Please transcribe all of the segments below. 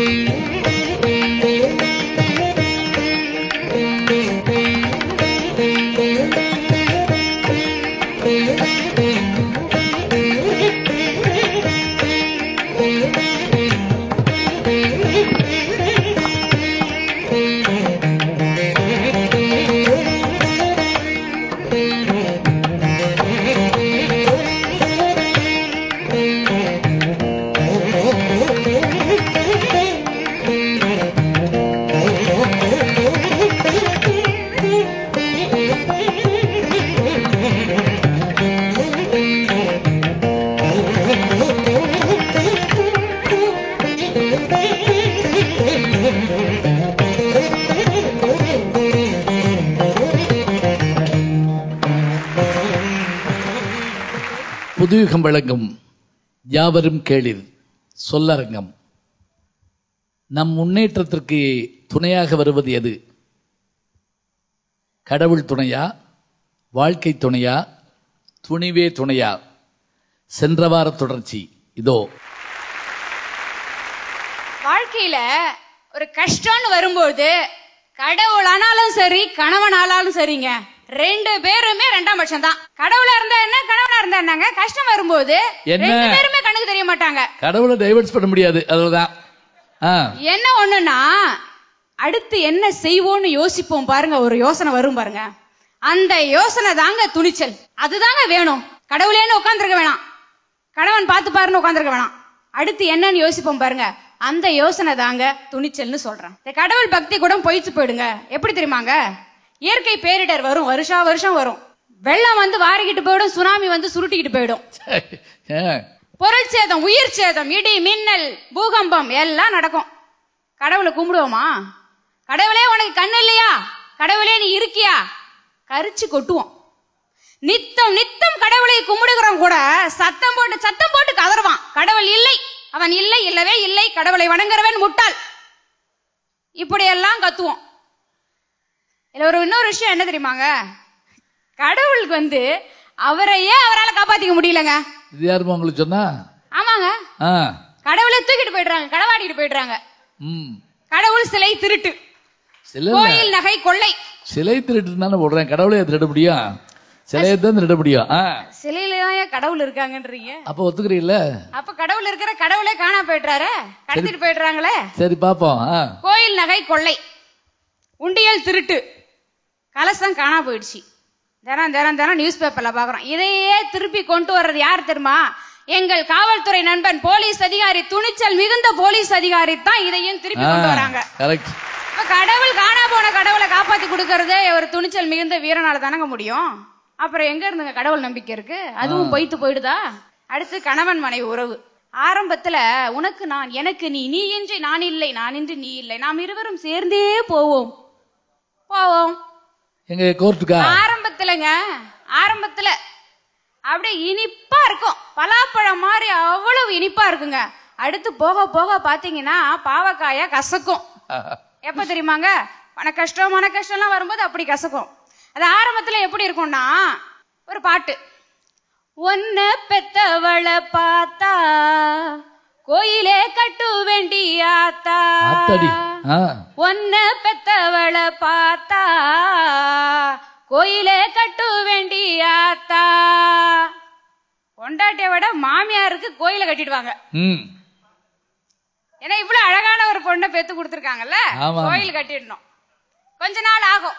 புதுயுகம் வழங்கும் யாவரும் கேளிர் சொல்லரங்கம் நம் முன்னேற்றத்திற்கு துணையாக வருவது எது கடவுள் துணையா வாழ்க்கை துணையா துணிவே துணையா சென்ற வார தொடர்ச்சி இதோ வாழ்க்கையில ஒரு கஷ்டம்னு வரும்போது கடவுளானாலும் சரி கணவனானாலும் சரிங்க ரெண்டு பேருமே ரெண்டாம் பட்சம் தான் கடவுளா இருந்தா என்ன கணவனா இருந்தா என்னங்க கஷ்டம் வரும்போது என்ன? ரெண்டு பேருமே கண்ணுக்கு தெரிய மாட்டாங்க கடவுளை டைவர்ஸ் பண்ண முடியாது அதுதான் ஆ என்ன ஒண்ணுன்னா அடுத்து என்ன செய்வோம்னு யோசிப்போம் பாருங்க ஒரு யோசனை வரும் பாருங்க அந்த யோசனை தாங்க துணிச்சல் அதுதாங்க வேணும் கடவுளேன்னு உட்காந்துருக்க வேணாம் கணவன் பார்த்து பாருன்னு உட்காந்துருக்க வேணாம் அடுத்து என்னன்னு யோசிப்போம் பாருங்க அந்த யோசனை தாங்க துணிச்சல்னு சொல்றேன் இந்த கடவுள் பக்தி கூட பொய்ச்சு போயிடுங்க எப்படி தெரியுமாங்க இயற்கை பேரிடர் வரும் வருஷா வருஷம் வரும் வெள்ளம் வந்து வாரிக்கிட்டு போயிடும் சுனாமி வந்து சுருட்டிக்கிட்டு போயிடும் ஆ. பொருள் சேதம் உயிர் சேதம் இடி மின்னல் பூகம்பம் எல்லாம் நடக்கும் கடவுளை கும்பிடுவோமா கடவுளே உனக்கு கண்ணு இல்லையா கடவுளே நீ இருக்கியா கரிச்சு கொட்டுவோம் நித்தம் நித்தம் கடவுளை கும்பிடுகிறவன் கூட சத்தம் போட்டு சத்தம் போட்டு கதறுவான் கடவுள் இல்லை அவன் இல்லை இல்லவே இல்லை கடவுளை வணங்குறவன் முட்டாள் இப்படியெல்லாம் கத்துவோம் இதுல ஒரு இன்னொரு விஷயம் என்ன தெரியுமாங்க கடவுளுக்கு வந்து அவரையே அவரால காப்பாத்திக்க முடியலங்க இது யாருமா உங்களுக்கு சொன்னா ஆமாங்க ஆ கடவுளை தூக்கிட்டு போயிடுறாங்க களவாடிட்டு போயிடுறாங்க ம் கடவுள் சிலை திருட்டு சிலை கோயில் நகை கொள்ளை சிலை திருட்டு தானே போடுறேன் கடவுளே திருட முடியும் சிலையை தான் திருட முடியும் ஆ சிலையில தான் கடவுள் இருக்காங்கன்றீங்க அப்ப ஒத்துக்கிறீல்ல அப்ப கடவுள் இருக்கிற கடவுளே காணா போயிடுறாரு கடத்திட்டு போயிடுறாங்களே சரி பாப்போம் ஆ கோயில் நகை கொள்ளை உண்டியல் திருட்டு கலசம் காணா போயிடுச்சு தினம் தினம் தினம் நியூஸ் பேப்பர்ல பாக்குறோம் இதையே திருப்பி கொண்டு வர்றது யார் தெரியுமா எங்கள் காவல்துறை நண்பன் போலீஸ் அதிகாரி துணிச்சல் மிகுந்த போலீஸ் அதிகாரி தான் இதையும் திருப்பி கொண்டு வராங்க கரெக்ட் இப்ப கடவுள் காணா போன கடவுளை காப்பாத்தி கொடுக்கறதே ஒரு துணிச்சல் மிகுந்த வீரனால தானங்க முடியும் அப்புறம் எங்க இருந்துங்க கடவுள் நம்பிக்கை இருக்கு அதுவும் பொய்த்து போயிடுதா அடுத்து கணவன் மனைவி உறவு ஆரம்பத்துல உனக்கு நான் எனக்கு நீ நீ இன்றி நான் இல்லை நான் இன்றி நீ இல்லை நாம் இருவரும் சேர்ந்தே போவோம் போவோம் எங்க கோர்ட்டுக்கா ஆரம்பத்துலங்க ஆரம்பத்துல அப்படியே இனிப்பா இருக்கும் பலாப்பழம் மாதிரி அவ்வளவு இனிப்பா இருக்குங்க அடுத்து போக போக பாத்தீங்கன்னா பாவக்காயா கசக்கும் எப்ப தெரியுமாங்க பண கஷ்டம் மன கஷ்டம்லாம் வரும்போது அப்படி கசக்கும் அது ஆரம்பத்துல எப்படி இருக்கும்னா ஒரு பாட்டு ஒன்ன பெத்தவளை பார்த்தா கோயிலே கட்டு வேண்டியாத்தா ஆத்தாடி ஆ ஒன்ன பெத்தவளை பார்த்தா கோயிலே கட்டு வேண்டியாத்தா பொண்டாட்டிய விட மாமியாருக்கு கோயிலை கட்டிடுவாங்க ம் ஏன்னா இவ்வளவு அழகான ஒரு பொண்ணை பெத்து கொடுத்துருக்காங்கல்ல ஆமா. கோயில் கட்டிடணும் கொஞ்ச நாள் ஆகும்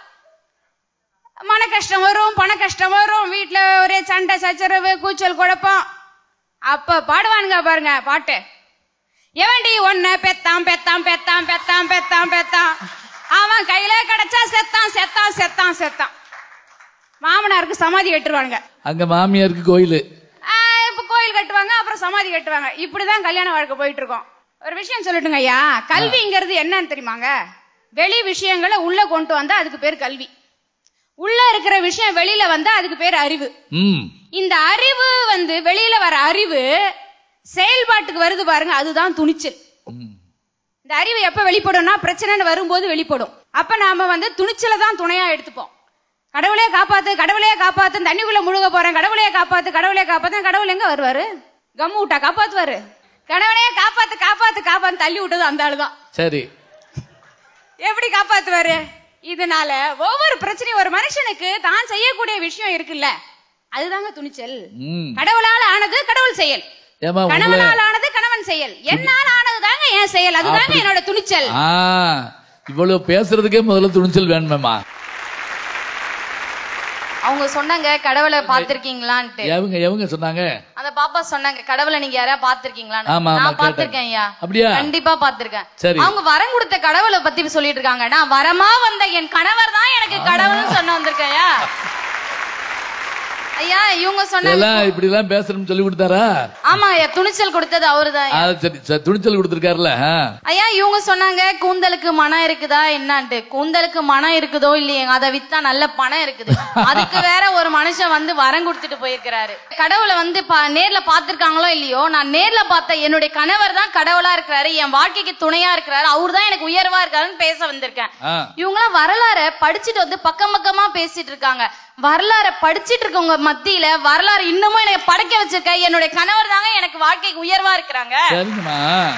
மன கஷ்டம் வரும் பண கஷ்டம் வரும் வீட்டுல ஒரே சண்டை சச்சரவு கூச்சல் குழப்பம் அப்ப பாடுவானுங்க பாருங்க பாட்டு எவன்டி ஒண்ணு பெத்தான் பெத்தான் பெத்தான் பெத்தான் பெத்தான் பெத்தான் அவன் கையில கிடைச்சா செத்தான் செத்தான் செத்தான் செத்தான் மாமனாருக்கு சமாதி கட்டுருவானுங்க அங்க மாமியாருக்கு கோயிலு ஆஹ் இப்ப கோயில் கட்டுவாங்க அப்புறம் சமாதி கட்டுவாங்க இப்படிதான் கல்யாண வாழ்க்கை போயிட்டு இருக்கோம் ஒரு விஷயம் சொல்லட்டுங்க ஐயா கல்விங்கிறது என்னன்னு தெரியுமாங்க வெளி விஷயங்களை உள்ள கொண்டு வந்தா அதுக்கு பேர் கல்வி உள்ள இருக்கிற விஷயம் வெளியில வந்தா அதுக்கு பேர் அறிவு ம் இந்த அறிவு வந்து வெளியில வர அறிவு செயல்பாட்டுக்கு வருது பாருங்க அதுதான் துணிச்சல் ம். இந்த அறிவு எப்ப வெளிப்படும்னா பிரச்சனைன்னு வரும்போது வெளிப்படும் அப்ப நாம வந்து துணிச்சலை தான் துணையா எடுத்துப்போம் கடவுளே காப்பாத்து கடவுளே காப்பாத்து தண்ணிக்குள்ள முழுக போறேன் கடவுளே காப்பாத்து கடவுளே காப்பாத்து கடவுள் எங்க வருவாரு கம்மு விட்டா காப்பாத்துவாரு கடவுளே காப்பாத்து காப்பாத்து காப்பாத்து தள்ளி விட்டது அந்த ஆளுதான் சரி எப்படி காப்பாத்துவாரு இதனால ஒவ்வொரு பிரச்சனையும் ஒரு மனுஷனுக்கு தான் செய்யக்கூடிய விஷயம் இருக்குல்ல அதுதாங்க துணிச்சல் ம் கடவுளால் ஆனது கடவுள் செயல் ஏமா உங்களை கணவனால் ஆனது கணவன் செயல் என்னால் ஆனது தாங்க என் செயல் அதுதாங்க அப்படி- என்னோட துணிச்சல் ஆ இவ்வளவு பேசுறதுக்கே முதல்ல துணிச்சல் வேணுமேமா அவங்க சொன்னாங்க கடவுளை பாத்திருக்கீங்களான்ட்டு எவங்க எவங்க சொன்னாங்க அந்த பாப்பா சொன்னாங்க கடவுளை நீங்க யாரா பாத்திருக்கீங்களான்னு ஆமா, ஆமா, நான் பாத்திருக்கேன் ஐயா அப்படியா? கண்டிப்பா பாத்திருக்கேன் சரி. அவங்க வரம் கொடுத்த கடவுளை பத்தி சொல்லிட்டு இருக்காங்க நான் வரமா வந்த என் கணவர் தான் எனக்கு கடவுள்னு சொன்ன வந்திருக்கேன் ஐயா ஐயா இவங்க சொன்னாங்க இதெல்லாம் இப்படி எல்லாம் பேசணும்னு சொல்லி கொடுத்தாரா ஆமா ஐயா துணிச்சல் கொடுத்தது அவருதான் ஆ, சரி சரி, துணிச்சல் கொடுத்திருக்காருல்ல ஆ. ஐயா இவங்க சொன்னாங்க கூந்தலுக்கு மனம் இருக்குதா என்னான்ட்டு கூந்தலுக்கு மனம் இருக்குதோ இல்லையேங்க அதை வித்தா நல்ல பணம் இருக்குது அதுக்கு வேற ஒரு மனுஷன் வந்து வரம் கொடுத்துட்டு போயிருக்கிறாரு கடவுளை வந்து பா- நேர்ல பாத்திருக்காங்களோ இல்லையோ நான் நேர்ல பார்த்த என்னுடைய கணவர் தான் கடவுளா இருக்கிறாரு என் வாழ்க்கைக்கு துணையா இருக்கிறாரு அவர் தான் எனக்கு உயர்வா இருக்காருன்னு பேச வந்திருக்கேன் ஆ. இவங்களாம் வரலாற படிச்சுட்டு வந்து பக்கம் பக்கமா பேசிட்டு இருக்காங்க வரலாற படிச்சிட்டு இருக்கவங்க மத்தியில வரலாறு இன்னமும் எனக்கு படைக்க வச்சிருக்க என்னுடைய கணவர் தாங்க எனக்கு வாழ்க்கைக்கு உயர்வா இருக்கிறாங்க சரிங்கம்மா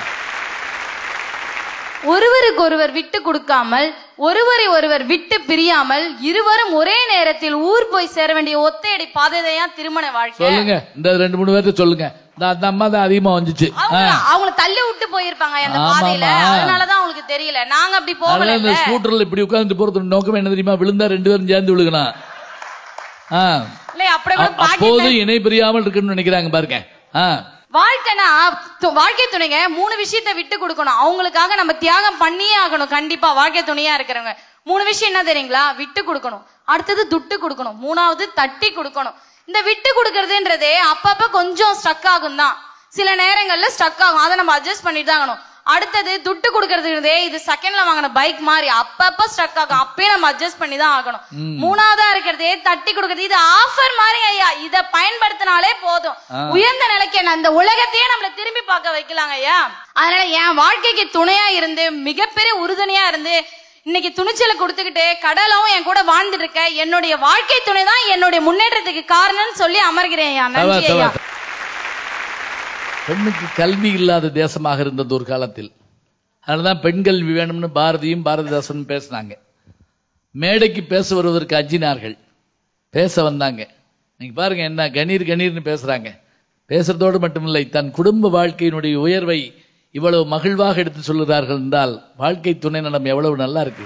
ஒருவருக்கு ஒருவர் விட்டு கொடுக்காமல் ஒருவரை ஒருவர் விட்டு பிரியாமல் இருவரும் ஒரே நேரத்தில் ஊர் போய் சேர வேண்டிய ஒத்தையடி பாதையா திருமண வாழ்க்கை சொல்லுங்க இந்த ரெண்டு மூணு பேர்த்த சொல்லுங்க இந்த அந்த அம்மா தான் அதிகமா வந்துச்சு அவங்க அவங்கள தள்ளி விட்டு போயிருப்பாங்க அந்த ஆமாமா. பாதையில அதனாலதான் அவங்களுக்கு தெரியல நாங்க அப்படி அதனால போகல இந்த ஸ்கூட்டர்ல இப்படி உட்கார்ந்து போறது நோக்கம் என்ன தெரியுமா விழுந்தா ரெண்டு பேரும் சேர்ந்து விழுகலாம் ஆ. இல்ல அப்படி கூட அ- பாக்கி அப்போது இணை பிரியாமல் இருக்குன்னு நினைக்கிறாங்க பாருங்க ஆ. வாழ்க்கைனா து- வாழ்க்கை துணைங்க மூணு விஷயத்த விட்டு கொடுக்கணும் அவங்களுக்காக நம்ம தியாகம் பண்ணியே ஆகணும் கண்டிப்பா வாழ்க்கை துணையா இருக்கிறவங்க மூணு விஷயம் என்ன தெரியுங்களா விட்டு கொடுக்கணும் அடுத்தது துட்டு கொடுக்கணும் மூணாவது தட்டி கொடுக்கணும் இந்த விட்டு கொடுக்கறதுன்றதே அப்பப்ப கொஞ்சம் ஸ்டக் ஆகும் தான் சில நேரங்கள்ல ஸ்டக் ஆகும் அதை நம்ம அட்ஜஸ்ட் பண்ணிட்டு தான் ஆகணும் அடுத்தது துட்டு கொடுக்கறதுன்றதே இது செகண்ட்ல வாங்கின பைக் மாதிரி அப்பப்ப ஸ்டக் ஆகும் அப்பயே நம்ம அட்ஜஸ்ட் பண்ணி தான் ஆகணும் ம். மூணாவதா இருக்கிறதே தட்டி கொடுக்கறது இது ஆஃபர் மாதிரி ஐயா இத பயன்படுத்தினாலே போதும் ஆ. உயர்ந்த நிலைக்கு என்ன அந்த உலகத்தையே நம்மள திரும்பி பார்க்க வைக்கலாங்க ஐயா அதனால என் வாழ்க்கைக்கு துணையா இருந்து மிகப்பெரிய உறுதுணையா இருந்து இன்னைக்கு துணிச்சலை கொடுத்துக்கிட்டு கடலும் என் கூட வாழ்ந்துட்டு இருக்க என்னுடைய வாழ்க்கை துணை தான் என்னுடைய முன்னேற்றத்துக்கு காரணம்னு சொல்லி அமர்கிறேன் ஐயா தவா, நன்றி தவா. ஐயா பெண்ணுக்கு கல்வி இல்லாத தேசமாக இருந்தது ஒரு காலத்தில் அதனாலதான் பெண் கல்வி வேணும்னு பாரதியும் பாரதிதாசனும் பேசினாங்க மேடைக்கு பேச வருவதற்கு அஞ்சினார்கள் பேச வந்தாங்க நீங்க பாருங்க என்ன கணீர் கணீர்னு பேசுறாங்க பேசுறதோடு மட்டுமில்லை தன் குடும்ப வாழ்க்கையினுடைய உயர்வை இவ்வளவு மகிழ்வாக எடுத்து சொல்லுகிறார்கள் என்றால் வாழ்க்கை துணை நலம் எவ்வளவு நல்லா இருக்கு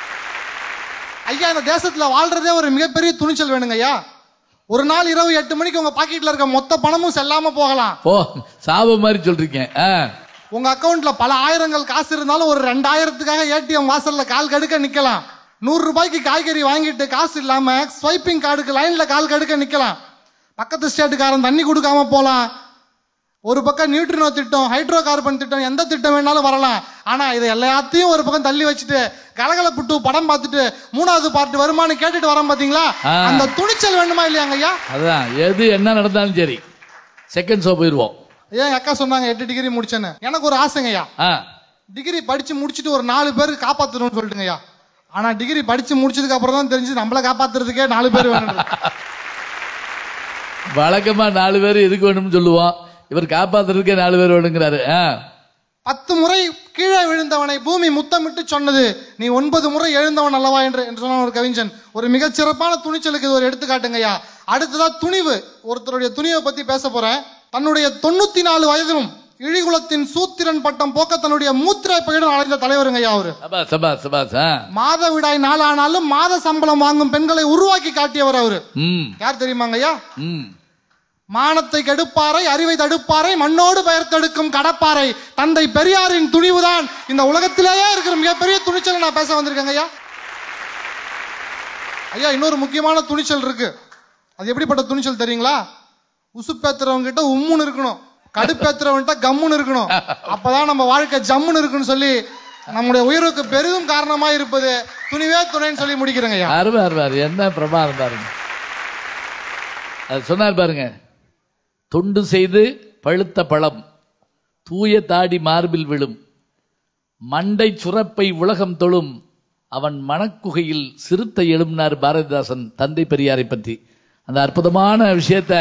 ஐயா இந்த தேசத்துல வாழ்றதே ஒரு மிகப்பெரிய துணிச்சல் வேணுங்க ஐயா ஒரு நாள் இரவு எட்டு மணிக்கு உங்க பாக்கெட்ல இருக்க மொத்த பணமும் செல்லாம போகலாம் ஓ சாப மாதிரி சொல்றீங்க ஆ, உங்க அக்கவுண்ட்ல பல ஆயிரங்கள் காசு இருந்தாலும் ஒரு ரெண்டாயிரத்துக்காக ஏடிஎம் வாசல்ல கால் கடுக்க நிக்கலாம் நூறு ரூபாய்க்கு காய்கறி வாங்கிட்டு காசு இல்லாம ஸ்வைப்பிங் கார்டுக்கு லைன்ல கால் கடுக்க நிக்கலாம் பக்கத்து ஸ்டேட்டுக்காரன் தண்ணி கொடுக்காம போலாம் ஒரு பக்கம் நியூட்ரினோ திட்டம் ஹைட்ரோ கார்பன் திட்டம் எந்த திட்டம் வேணாலும் வரலாம் ஆனா இதை எல்லாத்தையும் ஒரு பக்கம் தள்ளி வச்சுட்டு கலகலப்புட்டு படம் பார்த்துட்டு மூணாவது பார்ட் வருமானு கேட்டுட்டு வரோம் பாத்தீங்களா ஆ. அந்த துணிச்சல் வேணுமா இல்லையாங்க ஐயா அதான் எது என்ன நடந்தாலும் சரி செகண்ட் ஷோ போயிடுவோம் ஏன் எங்க அக்கா சொன்னாங்க எட்டு டிகிரி முடிச்சேன்னு எனக்கு ஒரு ஆசைங்க ஐயா ஆ டிகிரி படிச்சு முடிச்சுட்டு ஒரு நாலு பேருக்கு காப்பாத்தணும்னு சொல்லிட்டுங்க ஐயா ஆனா டிகிரி படிச்சு முடிச்சதுக்கு அப்புறம் தான் தெரிஞ்சு நம்மள காப்பாத்துறதுக்கே நாலு பேர் வேணும் வழக்கமா நாலு பேர் எதுக்கு வேணும்னு சொல்லுவோம் இவர் காப்பாத்துறதுக்கே நாலு பேர் வேணுங்கிறாரு ஆ. பத்து முறை கீழே விழுந்தவனை பூமி முத்தமிட்டு சொன்னது நீ ஒன்பது முறை எழுந்தவன் அல்லவா என்று என்று சொன்ன ஒரு கவிஞன் ஒரு மிகச் சிறப்பான துணிச்சலுக்கு இது ஒரு எடுத்துக்காட்டுங்கய்யா அடுத்ததா துணிவு ஒருத்தருடைய துணிவை பத்தி பேச போறேன் தன்னுடைய தொண்ணூத்தி நாலு வயதிலும் இழிகுலத்தின் சூத்திரன் பட்டம் போக்க தன்னுடைய மூத்திரை பயிரும் அடைந்த தலைவருங்கய்யா அவரு சபா சபா சபா ஆ. மாதவிடாய் நாளானாலும் மாத சம்பளம் வாங்கும் பெண்களை உருவாக்கி காட்டியவர் அவரு ம் யார் தெரியுமாங்கய்யா ம் மானத்தை கெடுப்பாரை அறிவை தடுப்பாரை மண்ணோடு பெயர்த்தெடுக்கும் கடப்பாரை தந்தை பெரியாரின் துணிவுதான் இந்த உலகத்திலேயே இருக்கிற மிகப்பெரிய துணிச்சலை நான் பேச வந்திருக்கேங்க ஐயா ஐயா இன்னொரு முக்கியமான துணிச்சல் இருக்கு அது எப்படிப்பட்ட துணிச்சல் தெரியுங்களா உசுப்பேத்துறவங்க கிட்ட உம்முன்னு இருக்கணும் கடுப்பேத்துறவன்கிட்ட கம்முன்னு இருக்கணும் அப்பதான் நம்ம வாழ்க்கை ஜம்முன்னு இருக்குன்னு சொல்லி நம்முடைய உயர்வுக்கு பெரிதும் காரணமா இருப்பது துணிவே துணைன்னு சொல்லி முடிக்கிறேங்க ஐயா அருமை அருமை அருமை. என்ன பிரமாதம் பாருங்க அது சொன்னார் பாருங்க தொண்டு செய்து பழுத்த பழம் தூய தாடி மார்பில் விழும் மண்டை சுரப்பை உலகம் தொழும் அவன் மணக்குகையில் சிறுத்தை எழும்பினார் பாரதிதாசன் தந்தை பெரியாரை பற்றி அந்த அற்புதமான விஷயத்த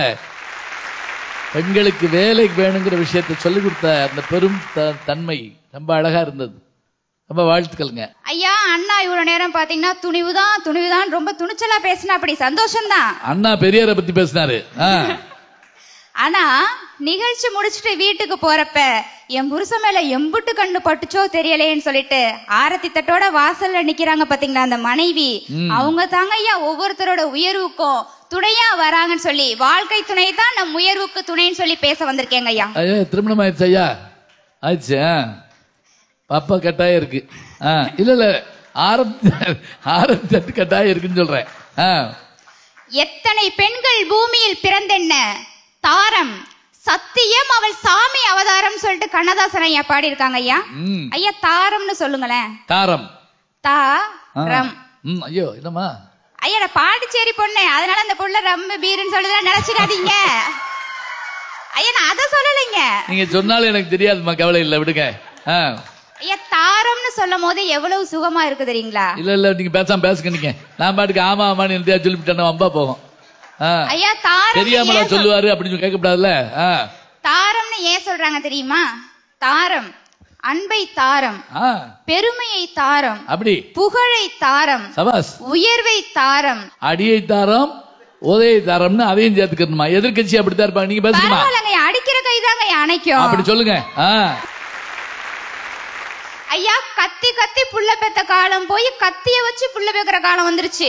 பெண்களுக்கு வேலை வேணுங்கிற விஷயத்தை சொல்லிக் கொடுத்த அந்த பெரும் த- தன்மை ரொம்ப அழகா இருந்தது ரொம்ப வாழ்த்துக்கள்ங்க ஐயா அண்ணா இவ்வளவு நேரம் பாத்தீங்கன்னா துணிவுதான் துணிவுதான் ரொம்ப துணிச்சலா பேசினா அப்படி சந்தோஷம்தான் அண்ணா பெரியாரை பத்தி பேசினாரு ஆ. ஆனா நிகழ்ச்சி முடிச்சிட்டு வீட்டுக்கு போறப்ப என் புருஷன் மேல எம்புட்டு கண்ணு பட்டுச்சோ தெரியலையேன்னு சொல்லிட்டு ஆரத்தி தட்டோட வாசல்ல நிக்கிறாங்க பாத்தீங்களா அந்த மனைவி ம். அவங்க தாங்க ஐயா ஒவ்வொருத்தரோட உயர்வுக்கும் துணையா வராங்கன்னு சொல்லி வாழ்க்கை துணை தான் நம் உயர்வுக்கு துணைன்னு சொல்லி பேச வந்திருக்கேங்க ஐயா ஐயா திருமணம் ஆயிடுச்சு ஐயா ஆயிடுச்சு ஆ. பாப்பா கட்டாயம் இருக்கு ஆ இல்ல இல்ல ஆரம்பி ஆரம்பி தட்டு கட்டாயம் இருக்குன்னு சொல்றேன் ஆ எத்தனை பெண்கள் பூமியில் பிறந்தென்ன தாரம் சத்தியம் அவள் சாமி அவதாரம் சொல்லிட்டு கண்ணதாசன் ஐயா பாடியிருக்காங்க ஐயா ம் ஐயா தாரம்னு சொல்லுங்களேன் தாரம் தா ஆ. ரம் ம் ஐயோ என்னம்மா ஐயா நான் பாண்டிச்சேரி பொண்ணு அதனால அந்த புள்ள ரம்மு பீருன்னு சொல்லுதான் நினைச்சுக்காதீங்க ஐயா நான் அதை சொல்லலைங்க நீங்க சொன்னாலும் எனக்கு தெரியாதும்மா கவலை இல்லை விடுங்க ஆ ஐயா தாரம்னு சொல்லும் போது எவ்வளவு சுகமா இருக்கு தெரியுங்களா இல்ல இல்ல நீங்க பேசாம பேசுங்க நீங்க நான் பாட்டுக்கு ஆமா ஆமான்னு எழுதியா சொல்லிவிட்டேன் அம்பா போகும் ஆ ஐயா தாரம் தெரியாமலா சொல்லுவாரு அப்படின்னு சொல்லி கேட்கக்கூடாதுல்ல ஆ தாரம்னு ஏன் சொல்றாங்க தெரியுமா தாரம் அன்பை தாரம் ஆ பெருமையை தாரம் அப்படி புகழை தாரம் சபாஸ் உயர்வை தாரம் அடியை தாரம் உதயை தாரம்னு அதையும் சேர்த்துக்கணுமா எதிர்க்கட்சி அப்படித்தான் இருப்பாங்க நீங்க பேசுமா பரவாயில்லங்க அடிக்கிற கைதாங்க அணைக்கும் அப்படி சொல்லுங்க ஆ ஐயா கத்தி கத்தி புள்ள பெத்த காலம் போய் கத்திய வச்சு புள்ள பெக்கிற காலம் வந்துருச்சு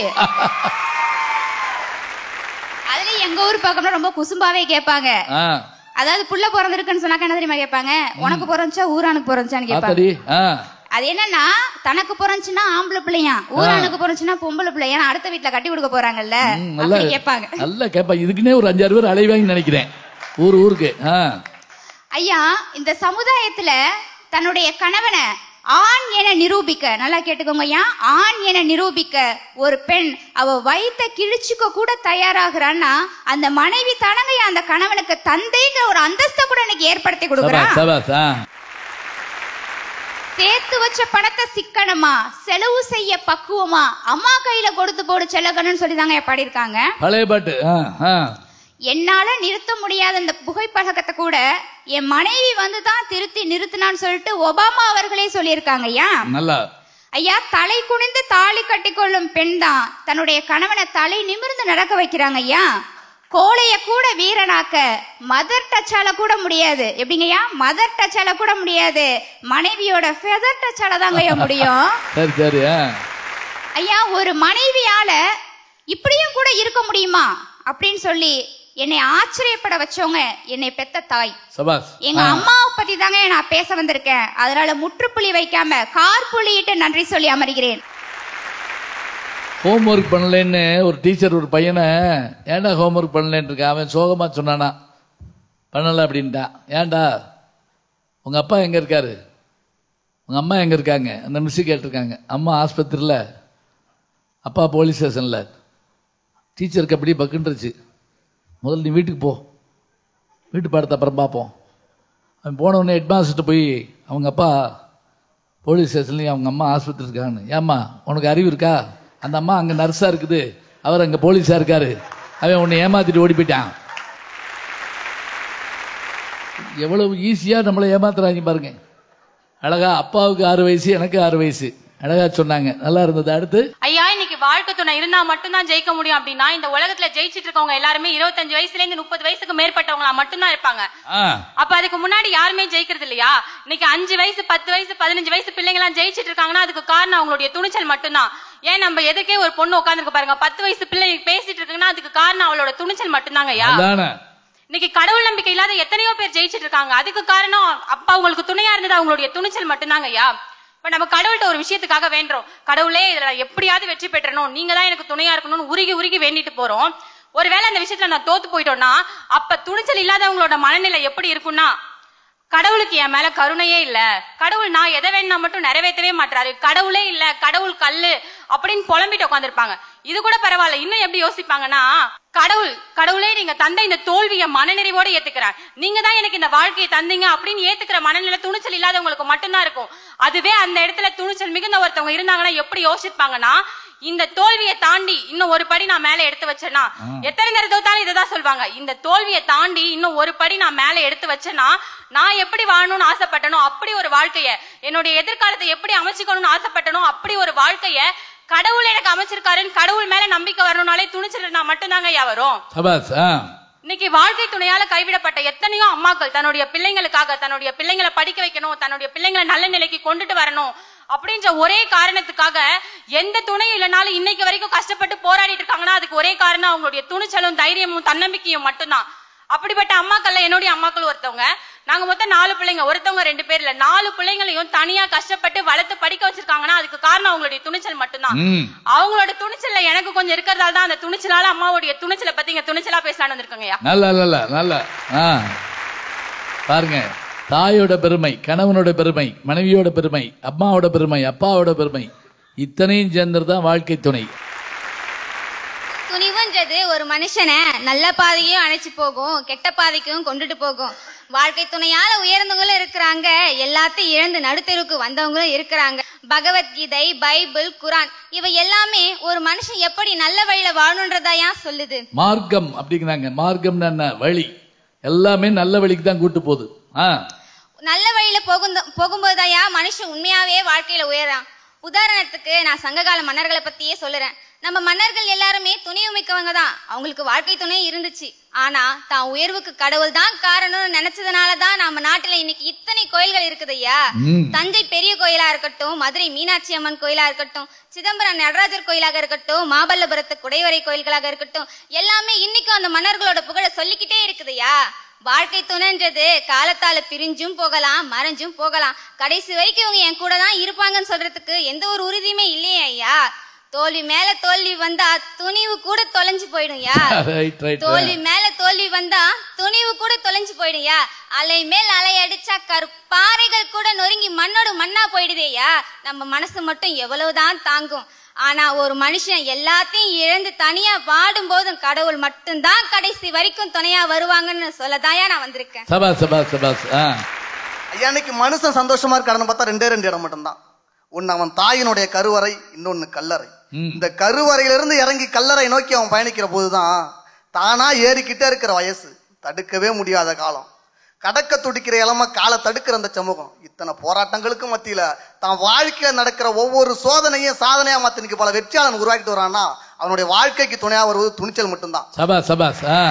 அதுல எங்க ஊர் பக்கம்னா ரொம்ப குசும்பாவே கேட்பாங்க ஆ அதாவது புள்ள பிறந்திருக்குன்னு சொன்னாக்க என்ன தெரியுமா கேட்பாங்க உனக்கு பிறந்துச்சா ஊரானுக்கு பிறந்துச்சான்னு கேட்பாங்க ஆத்தாடி ஆ அது என்னன்னா தனக்கு பிறந்துச்சுன்னா ஆம்பளை பிள்ளையா ஊரானுக்கு பிறந்துச்சுன்னா பொம்பளை பிள்ளையா அடுத்த வீட்டுல கட்டி கொடுக்க போறாங்கல்ல ம், நல்லா அப்படி கேட்பாங்க நல்லா கேட்பாங்க இதுக்குன்னே ஒரு அஞ்சாறு பேர் அலைவாங்கன்னு நினைக்கிறேன் ஊர் ஊருக்கு ஆ ஐயா இந்த சமுதாயத்துல தன்னுடைய கணவனை ஆண் என நிரூபிக்க நல்லா கேட்டுக்கோங்க ஐயா ஆண் என நிரூபிக்க ஒரு பெண் அவ வயித்தை கிழிச்சுக்க கூட தயாராகிறான்னா அந்த மனைவி தானங்கய்யா அந்த கணவனுக்கு தந்தைங்கிற ஒரு அந்தஸ்தை கூட இன்னைக்கு ஏற்படுத்தி கொடுக்குறா சபாஸ் சபாஸ் ஆ சேர்த்து வச்ச பணத்தை சிக்கனமா செலவு செய்ய பக்குவமா அம்மா கையில கொடுத்து போடு செல்லகணும்னு சொல்லி தாங்க பாடியிருக்காங்க பழைய பாட்டு ஆ ஆ என்னால நிறுத்த முடியாத இந்த புகைப்பழக்கத்தை கூட என் மனைவி வந்து தான் திருத்தி நிறுத்தினான்னு சொல்லிட்டு ஒபாமா அவர்களே சொல்லியிருக்காங்க ஐயா நல்லா ஐயா தலை குனிந்து தாலி கட்டிக்கொள்ளும் பெண் தான் தன்னுடைய கணவனை தலை நிமிர்ந்து நடக்க வைக்கிறாங்க ஐயா கோழைய கூட வீரனாக்க மதர் டச்சால கூட முடியாது எப்படிங்கய்யா மதர் டச்சால கூட முடியாது மனைவியோட ஃபெதர் டச்சால தாங்க ஐயா முடியும் சரி சரி ஆ ஐயா ஒரு மனைவியால இப்படியும் கூட இருக்க முடியுமா அப்படின்னு சொல்லி என்னை ஆச்சரியப்பட வச்சவங்க என்னை பெத்த தாய் சபாஸ் எங்க ஆ. அம்மாவை பத்தி தாங்க நான் பேச வந்திருக்கேன் அதனால முற்றுப்புள்ளி வைக்காம கார்புள்ளியிட்டு நன்றி சொல்லி அமர்கிறேன் ஹோம் ஒர்க் பண்ணலன்னு ஒரு டீச்சர் ஒரு பையனை ஏன்டா ஹோம் ஒர்க் பண்ணலன்னு இருக்க அவன் சோகமா சொன்னானா பண்ணல அப்படின்ட்டான் ஏன்டா உங்க அப்பா எங்க இருக்காரு உங்க அம்மா எங்க இருக்காங்க அந்த மிஸ் கேட்டிருக்காங்க அம்மா ஆஸ்பத்திரியில அப்பா போலீஸ் ஸ்டேஷன்ல டீச்சருக்கு அப்படி பக்குன்றுச்சு முதல்ல நீ வீட்டுக்கு போ வீட்டு பாடத்தை அப்புறம் பார்ப்போம் அவன் போன உடனே ஹெட்மாஸ்டர்கிட்ட போய் அவங்க அப்பா போலீஸ் ஸ்டேஷன்லையும் அவங்க அம்மா ஆஸ்பத்திரி இருக்காங்கன்னு ஏம்மா உனக்கு அறிவு இருக்கா அந்த அம்மா அங்க நர்ஸா இருக்குது அவர் அங்க போலீஸா இருக்காரு அவன் உன்னை ஏமாத்திட்டு ஓடி போயிட்டான் எவ்வளவு ஈஸியா நம்மளை ஏமாத்துறாங்க பாருங்க அழகா அப்பாவுக்கு ஆறு வயசு எனக்கு ஆறு வயசு அழகா சொன்னாங்க நல்லா இருந்தது அடுத்து ஐயா இன்னைக்கு வாழ்க்கை துணை இருந்தா மட்டும்தான் ஜெயிக்க முடியும் அப்படின்னா இந்த உலகத்துல ஜெயிச்சிட்டு இருக்கவங்க எல்லாருமே இருபத்தஞ்சு வயசுல இருந்து முப்பது வயசுக்கு மேற்பட்டவங்களா மட்டும்தான் இருப்பாங்க ஆ அப்ப அதுக்கு முன்னாடி யாருமே ஜெயிக்கிறது இல்லையா இன்னைக்கு அஞ்சு வயசு பத்து வயசு பதினஞ்சு வயசு பிள்ளைங்க எல்லாம் ஜெயிச்சிட்டு இருக்காங்கன்னா அதுக்கு காரணம் அவங்களுடைய துணிச்சல் மட்டும்தான் ஏன் நம்ம எதுக்கே ஒரு பொண்ணு உட்காந்துருக்கு பாருங்க பத்து வயசு பிள்ளை பேசிட்டு இருக்குன்னா அதுக்கு காரணம் அவளோட துணிச்சல் மட்டும்தாங்க ஐயா அதானே இன்னைக்கு கடவுள் நம்பிக்கை இல்லாத எத்தனையோ பேர் ஜெயிச்சிட்டு இருக்காங்க அதுக்கு காரணம் அப்பா அவங்களுக்கு துணையா இருந்தது அவங்களுடைய துணிச்சல் மட்டும்தாங்க ஐயா இப்ப நம்ம கடவுள்கிட்ட ஒரு விஷயத்துக்காக வேண்டுறோம் கடவுளே இதுல நான் எப்படியாவது வெற்றி பெற்றணும் நீங்க தான் எனக்கு துணையா இருக்கணும்னு உருகி உருகி வேண்டிட்டு போறோம் ஒருவேளை அந்த விஷயத்துல நான் தோத்து போயிட்டோம்னா அப்ப துணிச்சல் இல்லாதவங்களோட மனநிலை எப்படி இருக்கும்னா கடவுளுக்கு என் மேல கருணையே இல்ல கடவுள் நான் எதை வேணா மட்டும் நிறைவேற்றவே மாட்டாரு கடவுளே இல்ல கடவுள் கல்லு அப்படின்னு புலம்பிட்டு உட்காந்துருப்பாங்க இது கூட பரவாயில்ல இன்னும் எப்படி யோசிப்பாங்கன்னா கடவுள் கடவுளே நீங்க தந்த இந்த தோல்வியை மனநிறைவோட ஏத்துக்கிறேன் நீங்க தான் எனக்கு இந்த வாழ்க்கையை தந்தீங்க அப்படின்னு ஏத்துக்கிற மனநிலை துணிச்சல் இல்லாதவங்களுக்கு மட்டும்தான் இருக்கும் அதுவே அந்த இடத்துல துணிச்சல் மிகுந்த ஒருத்தவங்க இருந்தாங்கன்னா எப்படி யோசிப்பாங்கன்னா இந்த தோல்வியை தாண்டி இன்னும் ஒரு படி நான் மேல எடுத்து வச்சேன்னா எத்தனை தடவை தோத்தாலும் இதுதான் சொல்வாங்க இந்த தோல்வியை தாண்டி இன்னும் ஒரு படி நான் மேல எடுத்து வச்சேன்னா நான் எப்படி வாழணும்னு ஆசைப்பட்டனோ அப்படி ஒரு வாழ்க்கைய என்னுடைய எதிர்காலத்தை எப்படி அமைச்சுக்கணும்னு ஆசைப்பட்டனோ அப்படி ஒரு வாழ்க்கைய கடவுள் எனக்கு அமைச்சிருக்காருன்னு கடவுள் மேல நம்பிக்கை வரணும்னாலே துணிச்சல் நான் மட்டும்தாங்க ஐயா வரும் சபாஸ் ஆ இன்னைக்கு வாழ்க்கை துணையால கைவிடப்பட்ட எத்தனையோ அம்மாக்கள் தன்னுடைய பிள்ளைங்களுக்காக தன்னுடைய பிள்ளைங்களை படிக்க வைக்கணும் தன்னுடைய பிள்ளைங்களை நல்ல நிலைக்கு கொண்டுட்டு வரணும் அப்படின்ற ஒரே காரணத்துக்காக எந்த துணையும் இல்லைனாலும் இன்னைக்கு வரைக்கும் கஷ்டப்பட்டு போராடிட்டு இருக்காங்கன்னா அதுக்கு ஒரே காரணம் அவங்களுடைய துணிச்சலும் தைரியமும் தன்னம்பிக்கையும் மட்டும்தான் அப்படிப்பட்ட அம்மாக்கள்ல என்னுடைய அம்மாக்கள் ஒருத்தவங்க நாங்க மொத்தம் நாலு பிள்ளைங்க ஒருத்தவங்க ரெண்டு பேர் இல்ல நாலு பிள்ளைங்களையும் தனியா கஷ்டப்பட்டு வளர்த்து படிக்க வச்சிருக்காங்கன்னா அதுக்கு காரணம் அவங்களுடைய துணிச்சல் மட்டும்தான் ம் அவங்களோட துணிச்சல்ல எனக்கு கொஞ்சம் இருக்கிறதால தான் அந்த துணிச்சலால அம்மாவுடைய துணிச்சலை பத்தி இங்க துணிச்சலா பேசலாம்னு வந்திருக்கோங்கய்யா நல்ல நல்ல நல்ல ஆ பாருங்க தாயோட பெருமை கணவனோட பெருமை மனைவியோட பெருமை அம்மாவோட பெருமை அப்பாவோட பெருமை இத்தனையும் சேர்ந்தது தான் வாழ்க்கை துணை துணிவுன்றது ஒரு மனுஷனை நல்ல பாதையும் அழைச்சு போகும் கெட்ட பாதைக்கும் கொண்டுட்டு போகும் வாழ்க்கை துணையால உயர்ந்தவங்களும் இருக்கிறாங்க எல்லாத்தையும் இழந்து நடுத்தெருவுக்கு வந்தவங்களும் இருக்கிறாங்க பகவத்கீதை பைபிள் குரான் இவை எல்லாமே ஒரு மனுஷன் எப்படி நல்ல வழியில வாழணுன்றதா ஏன் சொல்லுது மார்க்கம் அப்படிங்கிறாங்க மார்க்கம்னா என்ன வழி எல்லாமே நல்ல வழிக்கு தான் கூட்டு போகுது ஆ நல்ல வழியில போகும் போகும்போதுதாயா மனுஷன் உண்மையாவே வாழ்க்கையில உயரான் உதாரணத்துக்கு நான் சங்ககால மன்னர்களை பத்தியே சொல்லுறேன் நம்ம மன்னர்கள் எல்லாருமே துணிவு மிக்கவங்க தான் அவங்களுக்கு வாழ்க்கை துணை இருந்துச்சு ஆனா தான் உயர்வுக்கு கடவுள் தான் காரணம்னு நினைச்சதுனால தான் நம்ம நாட்டுல இன்னைக்கு இத்தனை கோயில்கள் இருக்குது ஐயா ம். தஞ்சை பெரிய கோயிலா இருக்கட்டும் மதுரை மீனாட்சி அம்மன் கோயிலா இருக்கட்டும் சிதம்பரம் நடராஜர் கோயிலாக இருக்கட்டும் மாமல்லபுரத்து குடைவரை கோயில்களாக இருக்கட்டும் எல்லாமே இன்னைக்கும் அந்த மன்னர்களோட புகழ சொல்லிக்கிட்டே இருக்குதுயா வாழ்க்கை துணைன்றது காலத்தால பிரிஞ்சும் போகலாம் மறைஞ்சும் போகலாம் கடைசி வரைக்கும் இவங்க என் கூட தான் இருப்பாங்கன்னு சொல்றதுக்கு எந்த ஒரு உறுதியுமே இல்லையே ஐயா தோல்வி மேல தோல்வி வந்தா துணிவு கூட தொலைஞ்சு போயிடும்யா ரைட் ரைட் தோல்வி மேல தோல்வி வந்தா துணிவு கூட தொலைஞ்சு போயிடுயா அலை மேல் அலை அடிச்சா கற்பாறைகள் கூட நொறுங்கி மண்ணோடு மண்ணா போயிடுதேயா நம்ம மனசு மட்டும் எவ்வளவுதான் தாங்கும் ஆனா ஒரு மனுஷன் எல்லாத்தையும் இழந்து தனியா வாடும் போதும் கடவுள் மட்டும்தான் கடைசி வரைக்கும் துணையா வருவாங்கன்னு சொல்லதாயா நான் வந்திருக்கேன் சபாஸ் சபாஸ் சபாஸ் ஆ ஐயா இன்னைக்கு மனுஷன் சந்தோஷமா இருக்காருன்னு பார்த்தா ரெண்டே ரெண்டு இடம் மட்டும்தான் ஒன்னு அவன் தாயினுடைய கருவறை இன்னொன்னு கல்லறை ம். இந்த கருவறையிலிருந்து இறங்கி கல்லறை நோக்கி அவன் பயணிக்கிற போதுதான் தானா ஏறிக்கிட்டே இருக்கிற வயசு தடுக்கவே முடியாத காலம் கடக்க துடிக்கிற இளம காலை தடுக்கிற அந்த சமூகம் இத்தனை போராட்டங்களுக்கு மத்தியில தான் வாழ்க்கையில நடக்கிற ஒவ்வொரு சோதனையும் சாதனையா மாத்தி இன்னைக்கு பல வெற்றியாளன் உருவாக்கிட்டு வரான்னா அவனுடைய வாழ்க்கைக்கு துணையா வருவது துணிச்சல் மட்டும்தான் சபாஸ் சபாஸ் ஆ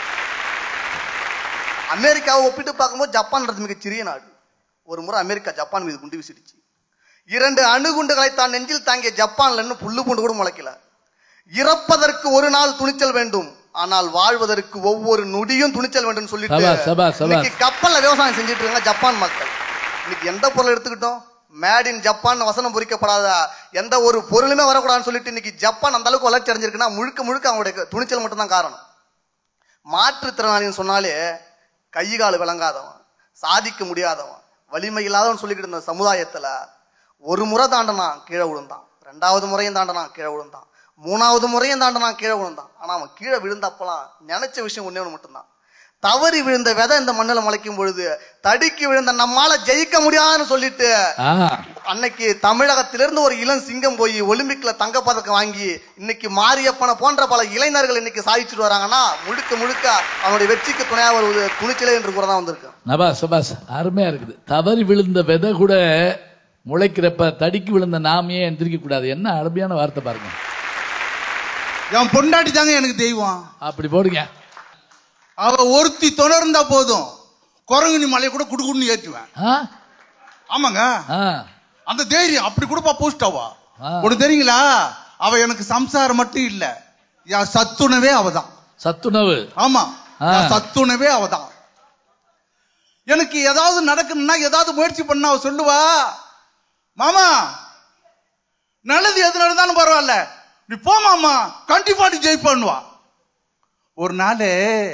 அமெரிக்காவை ஒப்பிட்டு பார்க்கும்போது ஜப்பான்ன்றது மிகச் சிறிய நாடு ஒரு முறை அமெரிக்கா ஜப்பான் மீது குண்டு வீசிடுச்சு இரண்டு அணுகுண்டுகளை தான் நெஞ்சில் தாங்கிய ஜப்பான்ல இன்னும் புல்லு பூண்டு கூட முளைக்கல இறப்பதற்கு ஒரு நாள் துணிச்சல் வேண்டும் ஆனால் வாழ்வதற்கு ஒவ்வொரு நொடியும் துணிச்சல் வேண்டும் சொல்லிட்டு சபாஸ், சபாஸ், சபாஸ். இன்னைக்கு கப்பல்ல விவசாயம் செஞ்சுட்டு இருக்காங்க ஜப்பான் மக்கள் இன்னைக்கு எந்த பொருள் எடுத்துக்கிட்டோம் மேட் இன் ஜப்பான் வசனம் பொறிக்கப்படாத எந்த ஒரு பொருளுமே வரக்கூடாதுன்னு சொல்லிட்டு இன்னைக்கு ஜப்பான் அந்த அளவுக்கு வளர்ச்சி அடைஞ்சிருக்குன்னா முழுக்க முழுக்க அவங்களுடைய துணிச்சல் மட்டும்தான் காரணம் மாற்றுத்திறனாளின்னு சொன்னாலே கை கால் விளங்காதவன் சாதிக்க முடியாதவன் வலிமை இல்லாதவன் சொல்லிக்கிட்டு இருந்த சமுதாயத்துல ஒரு முறை தாண்டனான் கீழே விழுந்தான் ரெண்டாவது முறையும் தாண்டனான் கீழே விழுந்தான் மூணாவது முறையும் தாண்டனான் கீழே விழுந்தான் ஆனா அவன் கீழே விழுந்தப்பலாம் நினைச்ச விஷயம் ஒண்ணே ஒண்ணு மட்டும்தான் தவறி விழுந்த விதை இந்த மண்ணுல முளைக்கும் பொழுது தடுக்கி விழுந்த நம்மால ஜெயிக்க முடியாதுன்னு சொல்லிட்டு ஆ அன்னைக்கு தமிழகத்திலிருந்து ஒரு இளம் சிங்கம் போய் ஒலிம்பிக்ல தங்கப்பதக்கம் வாங்கி இன்னைக்கு மாரியப்பனை போன்ற பல இளைஞர்கள் இன்னைக்கு சாதிச்சுட்டு வராங்கன்னா முழுக்க முழுக்க அவனுடைய வெற்றிக்கு துணையா வருவது துணிச்சலே என்று கூட தான் வந்திருக்கு நபாஸ் சபாஸ் அருமையா இருக்குது தவறி விழுந்த விதை கூட முளைக்கிறப்ப தடுக்கி விழுந்த நாமையே எந்திரிக்க கூடாது என்ன அருமையான வார்த்தை பாருங்க என் பொண்டாட்டி தாங்க எனக்கு தெய்வம் அப்படி போடுங்க அவ ஒருத்தி தொடர்ந்தா போதும் குரங்குனி மலையை கூட குடுக்குன்னு ஏற்றுவேன் ஆ ஆமாங்க ஆ அந்த தைரியம் அப்படி கூடப்பா போஸ்டாவா ஆ. உனக்கு தெரியுங்களா அவ எனக்கு சம்சாரம் மட்டும் இல்ல என் சத்துணவே அவதான் சத்துணவு ஆமா ஆ. என் சத்துணவே அவதான் எனக்கு ஏதாவது நடக்கணும்னா ஏதாவது முயற்சி பண்ணா அவ சொல்லுவா மாமா நல்லது எது நடந்தாலும் பரவாயில்ல நீ போ மாமா கண்டிப்பா நீ ஜெயிப்பான்னுவா ஒரு நாள்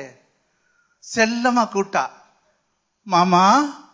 செல்லமா கூட்டா மாமா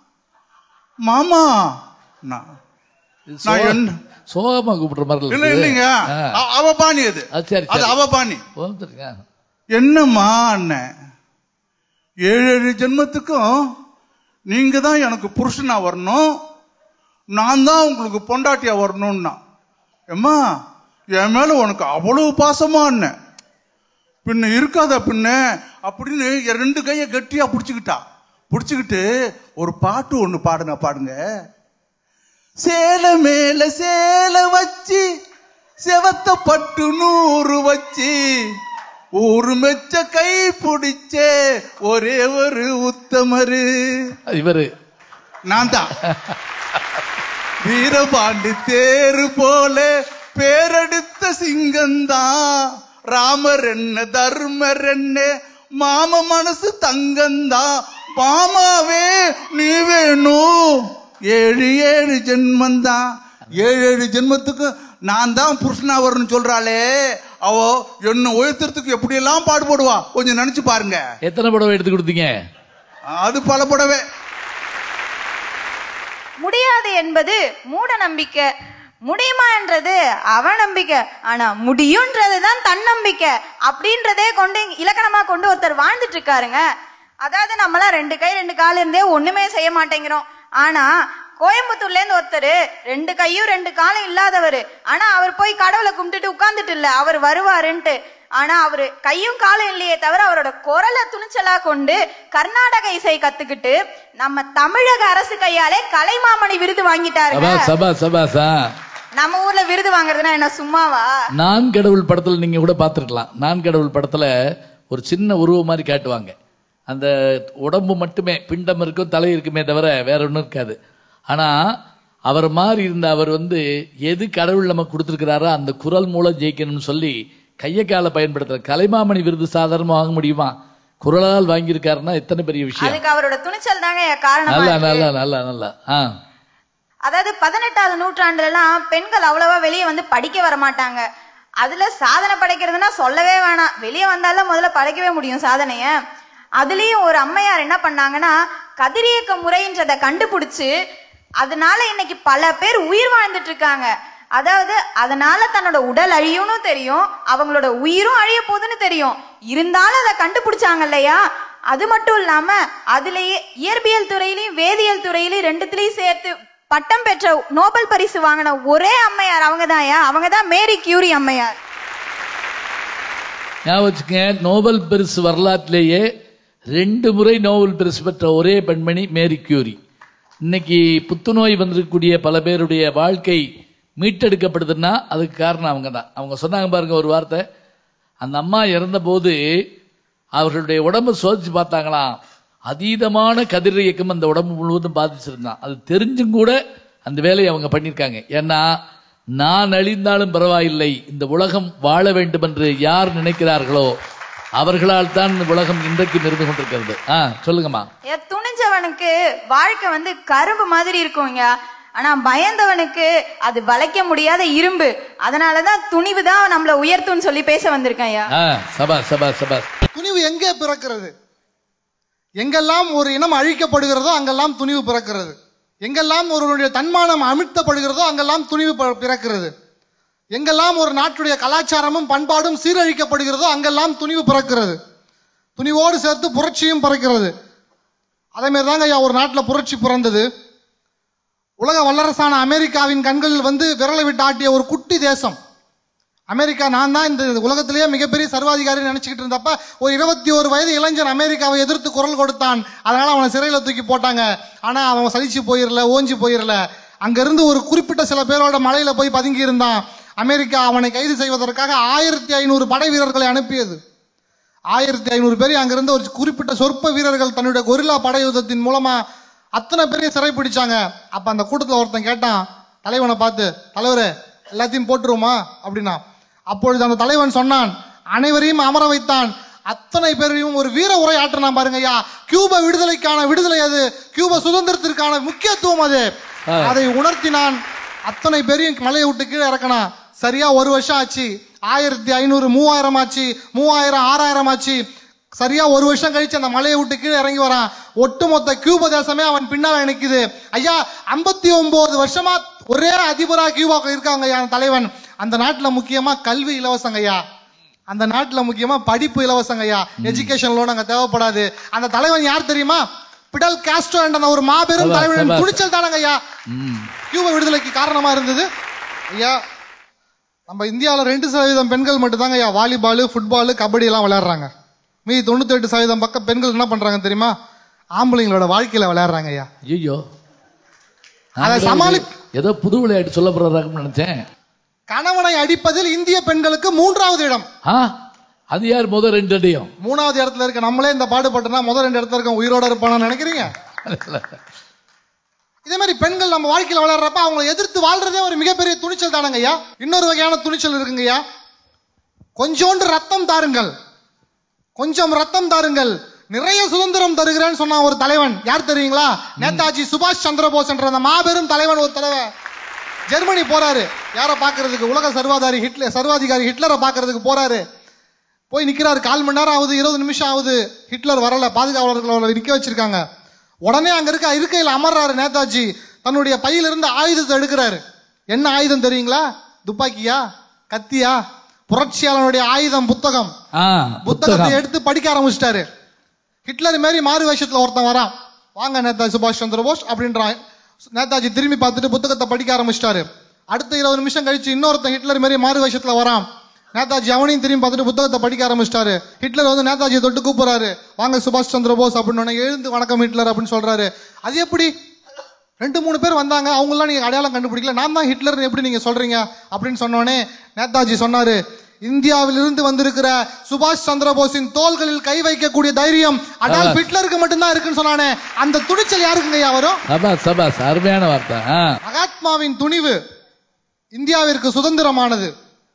மாமா நான் இது நான் சோக- என்ன- சோகமா கூப்பிடுற மாதிரி இல்ல இருக்குது. இல்லைங்க ஆ. அ- அவ பாணி அது அது சரி அது சரி அவ பாணி வந்துருங்க என்னம்மா அண்ணன் ஏழு ஏழு ஜென்மத்துக்கும் நீங்க தான் எனக்கு புருஷனா வரணும் நான் தான் உங்களுக்கு பொண்டாட்டியா வரணும்னா எம்மா என் மேல உனக்கு அவ்வளவு பாசமா என்ன பின்ன இருக்காத பின்ன அப்படின்னு என் ரெண்டு கையை கட்டியா புடிச்சுக்கிட்டா புடிச்சுக்கிட்டு ஒரு பாட்டு ஒண்ணு பாடுங்க பாடுங்க சேலை மேல சேலை வச்சு செவத்த பட்டு நூறு வச்சு ஒரு மெச்ச கை பிடிச்சே ஒரே ஒரு உத்தமரு இவரு நான் தான் வீரபாண்டி தேரு போல பேரெடுத்த சிங்கந்தான் ராமர் என்ன தர்மர் என்ன மாம மனசு தங்கந்தான் மாமாவே நீ வேணும் ஏழு ஏழு ஜென்மந்தான் ஏழு ஏழு ஜென்மத்துக்கு நான் தான் புருஷனா வரணும்னு சொல்றாளே அவ என்ன உயர்த்துறதுக்கு எப்படியெல்லாம் பாடுபடுவா கொஞ்சம் நினைச்சு பாருங்க எத்தனை புடவை எடுத்து கொடுத்தீங்க அது பல புடவை முடியாது என்பது மூட நம்பிக்கை முடியுமான்றது அவநம்பிக்கை ஆனா முடியும்ன்றது தான் தன்னம்பிக்கை அப்படின்றதே கொண்டு இங்க இலக்கணமா கொண்டு ஒருத்தர் வாழ்ந்துட்டு இருக்காருங்க அதாவது நம்மளாம் ரெண்டு கை ரெண்டு கால் இருந்தே ஒண்ணுமே செய்ய மாட்டேங்கிறோம் ஆனா கோயம்புத்தூர்ல இருந்து ஒருத்தர் ரெண்டு கையும் ரெண்டு காலும் இல்லாதவர் ஆனா அவர் போய் கடவுளை கும்பிட்டுட்டு உட்கார்ந்துட்டு இல்ல அவர் வருவாருன்ட்டு ஆனா அவரு கையும் காலும் இல்லையே தவிர அவரோட குரலை துணிச்சலா கொண்டு கர்நாடக இசை கத்துக்கிட்டு நம்ம தமிழக அரசு கையாலே கலைமாமணி விருது வாங்கிட்டாருங்க சபா சபா சபாசா நம்ம ஊர்ல விருது வாங்குறதுன்னா என்ன சும்மாவா நான் கடவுள் படத்துல நீங்க கூட பார்த்திருக்கலாம் நான் கடவுள் படத்துல ஒரு சின்ன உருவம் மாதிரி காட்டுவாங்க அந்த உடம்பு மட்டுமே பிண்டம் இருக்கும் தலை இருக்குமே தவிர வேற ஒன்றும் இருக்காது ஆனா அவர் மாதிரி இருந்த அவர் வந்து எது கடவுள் நமக்கு கொடுத்துருக்கிறாரோ அந்த குரல் மூலம் ஜெயிக்கணும்னு சொல்லி கையை காலை பயன்படுத்துற கலைமாமணி விருது சாதாரணமா வாங்க முடியுமா குரலால் வாங்கியிருக்காருன்னா எத்தனை பெரிய விஷயம் அதுக்கு அவரோட துணிச்சல் தாங்க காரணமா நல்லா இருக்கு. நல்லா நல்லா நல்லா ஆ அதாவது பதினெட்டாவது நூற்றாண்டுல எல்லாம் பெண்கள் அவ்வளவா வெளியே வந்து படிக்க வர மாட்டாங்க அதுல சாதனை படைக்கிறதுனா சொல்லவே வேணாம் வெளியே வந்தாலும் முதல்ல படைக்கவே முடியும் சாதனைய அதுலயும் ஒரு அம்மையார் என்ன பண்ணாங்கன்னா கதிரியக்க முறைன்றத கண்டுபிடிச்சு அதனால இன்னைக்கு பல பேர் உயிர் வாழ்ந்துட்டு இருக்காங்க அதாவது அதனால தன்னோட உடல் அழியும்னு தெரியும் அவங்களோட உயிரும் அழிய போகுதுன்னு தெரியும் இருந்தாலும் அதை கண்டுபிடிச்சாங்க இல்லையா அது மட்டும் இல்லாம அதுலயே இயற்பியல் துறையிலயும் வேதியியல் துறையிலயும் ரெண்டுத்துலயும் சேர்த்து பட்டம் பெற்ற நோபல் பரிசு வாங்கின ஒரே அம்மையார் அவங்கதான்யா அவங்கதான் மேரி கியூரி அம்மையார் ஞாபகம் வச்சுக்கங்க நோபல் பரிசு வரலாற்றிலேயே ரெண்டு முறை நோபல் பரிசு பெற்ற ஒரே பெண்மணி மேரி கியூரி இன்னைக்கு புத்துநோய் வந்திருக்கக்கூடிய பல பேருடைய வாழ்க்கை மீட்டெடுக்கப்படுதுன்னா அதுக்கு காரணம் அவங்க தான் அவங்க சொன்னாங்க பாருங்க ஒரு வார்த்தை அந்த அம்மா இறந்தபோது அவர்களுடைய உடம்பு சோதிச்சு பார்த்தாங்களாம் அதீதமான கதிர் இயக்கம் அந்த உடம்பு முழுவதும் பாதிச்சிருந்தான் அது தெரிஞ்சும் கூட அந்த வேலையை அவங்க பண்ணியிருக்காங்க ஏன்னா நான் அழிந்தாலும் பரவாயில்லை இந்த உலகம் வாழ வேண்டும் என்று யார் நினைக்கிறார்களோ அவர்களால் தான் இந்த உலகம் இன்றைக்கு இருந்து கொண்டிருக்கிறது ஆ சொல்லுங்கம்மா ஏ, துணிஞ்சவனுக்கு வாழ்க்கை வந்து கரும்பு மாதிரி இருக்குங்க ஆனா பயந்தவனுக்கு அது வளைக்க முடியாத இரும்பு அதனாலதான் துணிவு தான் நம்மள உயர்த்தும்னு சொல்லி பேச வந்திருக்கேன் ஐயா ஆ சபா சபா சபா துணிவு எங்கே பிறக்கிறது எங்கெல்லாம் ஒரு இனம் அழிக்கப்படுகிறதோ அங்கெல்லாம் துணிவு பிறக்கிறது எங்கெல்லாம் ஒருவருடைய தன்மானம் அமிழ்த்தப்படுகிறதோ அங்கெல்லாம் துணிவு ப- பிறக்கிறது எங்கெல்லாம் ஒரு நாட்டுடைய கலாச்சாரமும் பண்பாடும் சீரழிக்கப்படுகிறதோ அங்கெல்லாம் துணிவு பிறக்கிறது துணிவோடு சேர்த்து புரட்சியும் பிறக்கிறது அதே மாதிரி தாங்க ஐயா ஒரு நாட்டில் புரட்சி பிறந்தது உலக வல்லரசான அமெரிக்காவின் கண்களில் வந்து விரலை விட்டு ஆட்டிய ஒரு குட்டி தேசம் அமெரிக்கா நான் தான் இந்த உலகத்திலேயே மிகப்பெரிய சர்வாதிகாரி நினைச்சுக்கிட்டு இருந்தப்ப ஒரு இருபத்தி ஒரு வயது இளைஞன் அமெரிக்காவை எதிர்த்து குரல் கொடுத்தான் அதனால அவனை சிறையில தூக்கி போட்டாங்க ஆனா அவன் சலிச்சு போயிரல ஓஞ்சி போயிரல அங்கிருந்து ஒரு குறிப்பிட்ட சில பேரோட மலையில போய் பதுங்கி இருந்தான் அமெரிக்கா அவனை கைது செய்வதற்காக ஆயிரத்தி ஐநூறு படை வீரர்களை அனுப்பியது ஆயிரத்தி ஐநூறு பேர் அங்கிருந்து ஒரு குறிப்பிட்ட சொற்ப வீரர்கள் தன்னுடைய கொரில்லா படை யுத்தத்தின் மூலமா அத்தனை பேரையும் சிறை பிடிச்சாங்க அப்ப அந்த கூட்டத்துல ஒருத்தன் கேட்டான் தலைவனை பார்த்து தலைவரே எல்லாத்தையும் போட்டுருவோமா அப்படின்னா அப்பொழுது அந்த தலைவன் சொன்னான் அனைவரையும் அமர வைத்தான் அத்தனை பேரையும் ஒரு வீர உரை ஆற்றினான் பாருங்க ஐயா கியூப விடுதலைக்கான விடுதலை அது கியூப சுதந்திரத்திற்கான முக்கியத்துவம் அது ஆ. அதை உணர்த்தினான் அத்தனை பேரையும் மலையை விட்டு கீழே இறக்கினான் சரியா ஒரு வருஷம் ஆச்சு ஆயிரத்தி ஐநூறு மூவாயிரம் ஆச்சு மூவாயிரம் ஆறாயிரம் ஆச்சு சரியா ஒரு வருஷம் கழிச்சு அந்த மலையை விட்டு கீழே இறங்கி வரான் ஒட்டுமொத்த கியூப தேசமே அவன் பின்னால நிக்குது ஐயா ஐம்பத்தி ஒன்பது வருஷமா ஒரே அதிபரா கியூபா இருக்காங்க ஐயா அந்த தலைவன் அந்த நாட்டுல முக்கியமா கல்வி இலவசங்க ஐயா அந்த நாட்டுல முக்கியமா படிப்பு இலவசங்க ஐயா எஜுகேஷன் லோன் அங்க தேவைப்படாது அந்த தலைவன் யார் தெரியுமா பிடல் காஸ்ட்ரோ என்ற அந்த ஒரு மாபெரும் சபாஷ், தலைவனின் சபாஷ். துணிச்சல் தானங்க ஐயா ம் கியூபா விடுதலைக்கு காரணமா இருந்தது ஐயா நம்ம இந்தியாவில் ரெண்டு சதவீதம் பெண்கள் மட்டும்தாங்க ஐயா வாலிபால் ஃபுட்பால் கபடி எல்லாம் விளையாடுறாங்க மீதி தொண்ணூத்தி எட்டு சதவீதம் பக்கம் பெண்கள் என்ன பண்றாங்க தெரியுமா ஆம்பளைங்களோட வாழ்க்கையில விளையாடுறாங்க ஐயா ஐயோ அதை சமாளி ஏதோ புது விளையாட்டு சொல்ல போறாங்கன்னு நினைச்சேன் கணவனை அடிப்பதில் இந்திய பெண்களுக்கு மூன்றாவது இடம் ஆ அது யார் முதல் ரெண்டு அடியும் மூணாவது இடத்துல இருக்க நம்மளே இந்த பாடுபட்டோம்னா முதல் ரெண்டு இடத்துல இருக்க உயிரோட இருப்பானு நினைக்கிறீங்க இதே மாதிரி பெண்கள் நம்ம வாழ்க்கையில வளர்றப்ப அவங்களை எதிர்த்து வாழ்றதே ஒரு மிகப்பெரிய துணிச்சல் தானங்க ஐயா இன்னொரு வகையான துணிச்சல் இருக்குங்க ஐயா கொஞ்சோண்டு ரத்தம் தாருங்கள் கொஞ்சம் ரத்தம் தாருங்கள் நிறைய சுதந்திரம் தருகிறேன்னு சொன்ன ஒரு தலைவன் யார் தெரியுங்களா நேதாஜி சுபாஷ் சந்திர போஸ் என்ற அந்த மாபெரும் தலைவன் ஒரு தலைவன் ஜெர்மனி போறாரு யாரை பார்க்கிறதுக்கு உலக சர்வாதாரி ஹிட்லர் சர்வாதிகாரி ஹிட்லரை பார்க்கிறதுக்கு போறாரு போய் நிக்கிறாரு கால் மணி நேரம் ஆகுது இருபது நிமிஷம் ஆகுது ஹிட்லர் வரல பாதுகாவலர்கள் அவரை நிக்க வச்சிருக்காங்க உடனே அங்க இருக்க இருக்கையில் அமர்றாரு நேதாஜி தன்னுடைய பையிலிருந்து ஆயுதத்தை எடுக்கிறாரு என்ன ஆயுதம் தெரியுங்களா துப்பாக்கியா கத்தியா புரட்சியாளனுடைய ஆயுதம் புத்தகம் ஆ புத்தகத்தை புத்தகம் எடுத்து படிக்க ஆரம்பிச்சிட்டாரு ஹிட்லர் மாரி மாறு வேஷத்துல ஒருத்தன் வரான் வாங்க நேதாஜி சுபாஷ் சந்திர போஸ் அப்படின்றான் நேதாஜி திரும்பி பார்த்துட்டு புத்தகத்தை படிக்க ஆரம்பிச்சிட்டாரு அடுத்த இருபது நிமிஷம் கழிச்சு இன்னொருத்தன் ஹிட்லர் மாரி மாறு வேஷத்துல வரான் நேதாஜி அவனையும் திரும்பி பார்த்துட்டு புத்தகத்தை படிக்க ஆரம்பிச்சிட்டாரு ஹிட்லர் வந்து நேதாஜியை தொட்டு கூப்பிடுறாரு வாங்க சுபாஷ் சந்திர போஸ் அப்படின்னு உடனே எழுந்து வணக்கம் ஹிட்லர் அப்படின்னு சொல்றாரு அது எப்படி ரெண்டு மூணு பேர் வந்தாங்க அவங்களாம் நீங்க அடையாளம் கண்டுபிடிக்கல நான் தான் ஹிட்லர் எப்படி நீங்க சொல்றீங்க அப்படின்னு சொன்னோடனே நேதாஜி சொன்னாரு இந்தியாவிலிருந்து வந்திருக்கிற சுபாஷ் சந்திர போஸின் தோள்களில் கை வைக்கக்கூடிய தைரியம் அடால்ஃப் ஆ. ஹிட்லருக்கு மட்டும்தான் இருக்குன்னு சொன்னானே அந்த துணிச்சல் யாருக்குங்க ஐயா வரும் சபாஸ் சபாஸ் அருமையான வார்த்தை ஆ மகாத்மாவின் துணிவு இந்தியாவிற்கு சுதந்திரமானது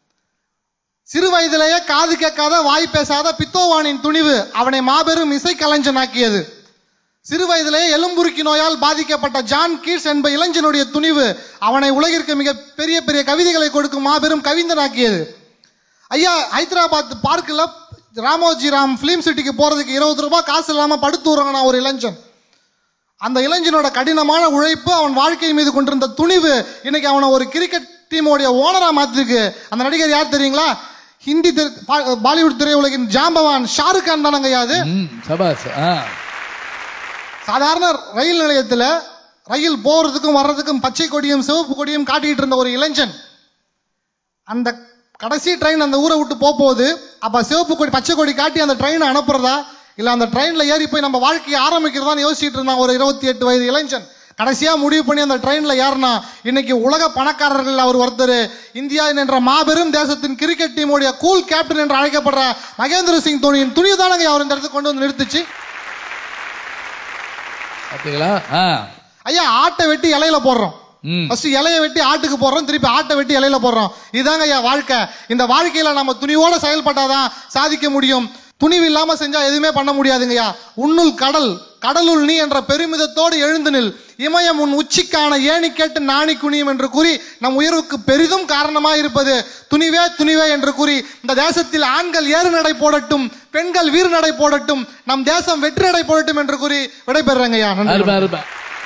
சிறு வயதிலேயே காது கேட்காத வாய் பேசாத பித்தோவானின் துணிவு அவனை மாபெரும் இசை கலைஞனாக்கியது சிறு வயதிலேயே எலும்புருக்கி நோயால் பாதிக்கப்பட்ட ஜான் கீட்ஸ் என்ப இளைஞனுடைய துணிவு அவனை உலகிற்கு மிக பெரிய பெரிய கவிதைகளை கொடுக்கும் மாபெரும் கவிஞனாக்கியது ஐயா ஹைதராபாத் பார்க்கில் ராமோஜி ராம் பிலிம் சிட்டிக்கு போறதுக்கு இருபது ரூபாய் காசு இல்லாம படுத்து உறங்கின ஒரு இளைஞன் அந்த இளைஞனோட கடினமான உழைப்பு அவன் வாழ்க்கை மீது கொண்டிருந்த துணிவு இன்னைக்கு அவனை ஒரு கிரிக்கெட் டீமோடைய ஓனரா மாத்திருக்கு அந்த நடிகர் யார் தெரியுங்களா ஹிந்தி திரை- பா- பாலிவுட் திரையுலகின் ஜாம்பவான் ஷாருக் கான் தானங்க ஐயா அது ம் சபாஸ் ஆ சாதாரண ரயில் நிலையத்துல ரயில் போறதுக்கும் வர்றதுக்கும் பச்சை கொடியும் சிவப்பு கொடியும் காட்டிட்டு இருந்த ஒரு இளைஞன் அந்த கடைசி ட்ரெயின் அந்த ஊரை விட்டு போக போகுது அப்ப சிவப்பு கொடி பச்சை கொடி காட்டி அந்த ட்ரெயினை அனுப்புறதா இல்ல அந்த ட்ரெயின்ல ஏறி போய் நம்ம வாழ்க்கையை ஆரம்பிக்கிறதான்னு யோசிச்சுட்டு இருந்தான் ஒரு இருபத்தி எட்டு வயது இளைஞன் கடைசியா முடிவு பண்ணி அந்த ட்ரெயின்ல ஏறினா இன்னைக்கு உலக பணக்காரர்கள் அவர் ஒருத்தர் இந்தியா என்ற மாபெரும் தேசத்தின் கிரிக்கெட் டீமுடைய கூல் கேப்டன் என்று அழைக்கப்படுற மகேந்திர சிங் தோனியின் துணிவு தானங்க அவர் இந்த இடத்துக்கு கொண்டு வந்து நிறுத்துச்சு பாத்தீங்களா ஆ ஐயா ஆட்டை வெட்டி இலையில போடுறோம் ம் ஃபர்ஸ்ட் இலைய வெட்டி ஆட்டுக்கு போடுறோம் திருப்பி ஆட்டை வெட்டி இலையில போடுறோம் இதாங்க ஐயா வாழ்க்கை இந்த வாழ்க்கையில நம்ம துணிவோட செயல்பட்டாதான் சாதிக்க முடியும் துணிவு இல்லாம செஞ்சா எதுவுமே பண்ண முடியாதுங்கய்யா உன்னுள் கடல் கடலுள் நீ என்ற பெருமிதத்தோடு எழுந்து நில் இமயம் உன் உச்சிக்கான ஏணி கேட்டு நாணி குனியும் என்று கூறி நம் உயர்வுக்கு பெரிதும் காரணமாய் இருப்பது துணிவே துணிவே என்று கூறி இந்த தேசத்தில் ஆண்கள் ஏறு நடை போடட்டும் பெண்கள் வீறு நடை போடட்டும் நம் தேசம் வெற்றி நடை போடட்டும் என்று கூறி விடைபெறுறேங்கய்யா நன்றி அருமை அருமை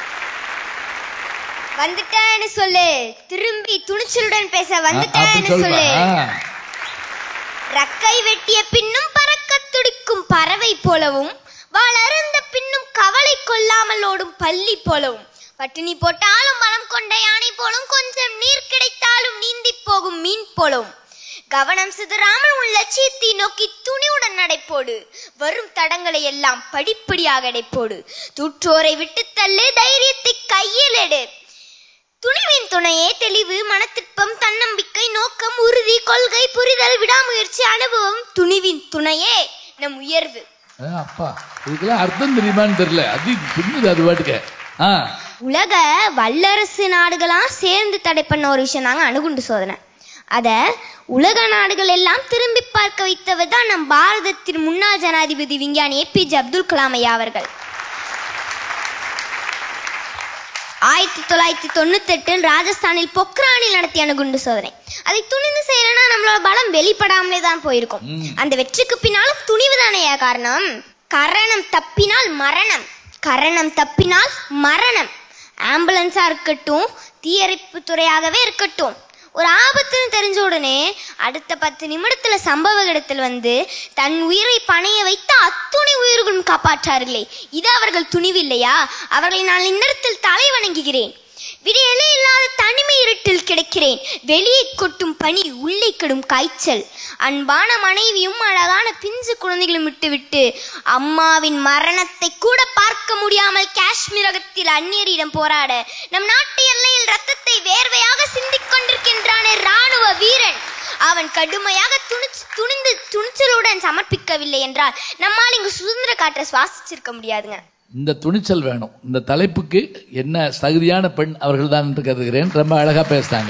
வந்துட்டேன்னு சொல்லு திரும்பி துணிச்சலுடன் பேச ஆ, அப்படி வந்துட்டேன்னு சொல்லு சொல்லுவேன் ஆ. ரக்கை வெட்டிய பின்னும் பறக்க துடிக்கும் பறவை போலவும் வளர்ந்த பின்னும் கவலை கொள்ளாமல் ஓடும் பள்ளி போலவும் பட்டினி போட்டாலும் பலம் கொண்ட யானை போலும் கொஞ்சம் நீர் கிடைத்தாலும் நீந்தி போகும் மீன் போலவும் கவனம் சிதறாமல் உன் லட்சியத்தை நோக்கி துணிவுடன் நடைபோடு வரும் தடங்களை எல்லாம் படிப்படியாக அடைப்போடு தூற்றோரை விட்டு தள்ளு தைரியத்தை கையில் எடு துணிவின் துணையே தெளிவு மனத்திற்பம் தன்னம்பிக்கை நோக்கம் உறுதி கொள்கை புரிதல் விடாமுயற்சி அனுபவம் துணிவின் துணையே நம் உயர்வு ஆ, அப்பா இதுக்கெல்லாம் அர்த்தம் தெரியுமான்னு தெரியல அது பின்னுது அது பாட்டுக்க ஆ உலக வல்லரசு நாடுகளாம் சேர்ந்து தடை பண்ண ஒரு விஷயம் தாங்க அணுகுண்டு சோதனை அத உலக நாடுகள் எல்லாம் திரும்பி பார்க்க வைத்தவர் தான் நம் பாரதத்தின் முன்னாள் ஜனாதிபதி விஞ்ஞானி ஏபிஜே அப்துல் கலாம் ஐயா அவர்கள் ஆயிரத்தி தொள்ளாயிரத்தி தொண்ணூத்தி எட்டில் ராஜஸ்தானில் பொக்ரானில் நடத்திய அணுகுண்டு சோதனை அதை துணிந்து செய்யலன்னா நம்மளோட பலம் வெளிப்படாமலே தான் போயிருக்கும் ம். அந்த வெற்றிக்கு பின்னாலும் துணிவு தானேயா காரணம் கரணம் தப்பினால் மரணம் கரணம் தப்பினால் மரணம் ஆம்புலன்ஸா இருக்கட்டும் தீயணைப்பு துறையாகவே இருக்கட்டும் ஒரு ஆபத்துன்னு தெரிஞ்ச உடனே அடுத்த பத்து நிமிடத்துல சம்பவ இடத்தில் வந்து தன் உயிரை பணைய வைத்து அத்துணை உயிர்களும் காப்பாற்றார்களே இது அவர்கள் துணிவு இல்லையா அவர்களை நான் இந்த இடத்தில் தலை வணங்குகிறேன் விடியலே இல்லாத தனிமை இருட்டில் கிடக்கிறேன் வெளியே கொட்டும் பனி உள்ளே கெடும் காய்ச்சல் அன்பான மனைவியும் அழகான பிஞ்சு குழந்தைகளும் விட்டுவிட்டு அம்மாவின் மரணத்தை கூட பார்க்க முடியாமல் காஷ்மீரகத்தில் அந்நியரிடம் போராட நம் நாட்டு எல்லையில் ரத்தத்தை வேர்வையாக சிந்திக் கொண்டிருக்கின்றானே ராணுவ வீரன் அவன் கடுமையாக துணிச்சு துணிந்து துணிச்சலுடன் சமர்ப்பிக்கவில்லை என்றால் நம்மால் இங்கு சுதந்திர காற்றை சுவாசிச்சிருக்க முடியாதுங்க இந்த துணிச்சல் வேணும் இந்த தலைப்புக்கு என்ன தகுதியான பெண் அவர்கள் தான் என்று கருதுகிறேன் ரொம்ப அழகா பேசுறாங்க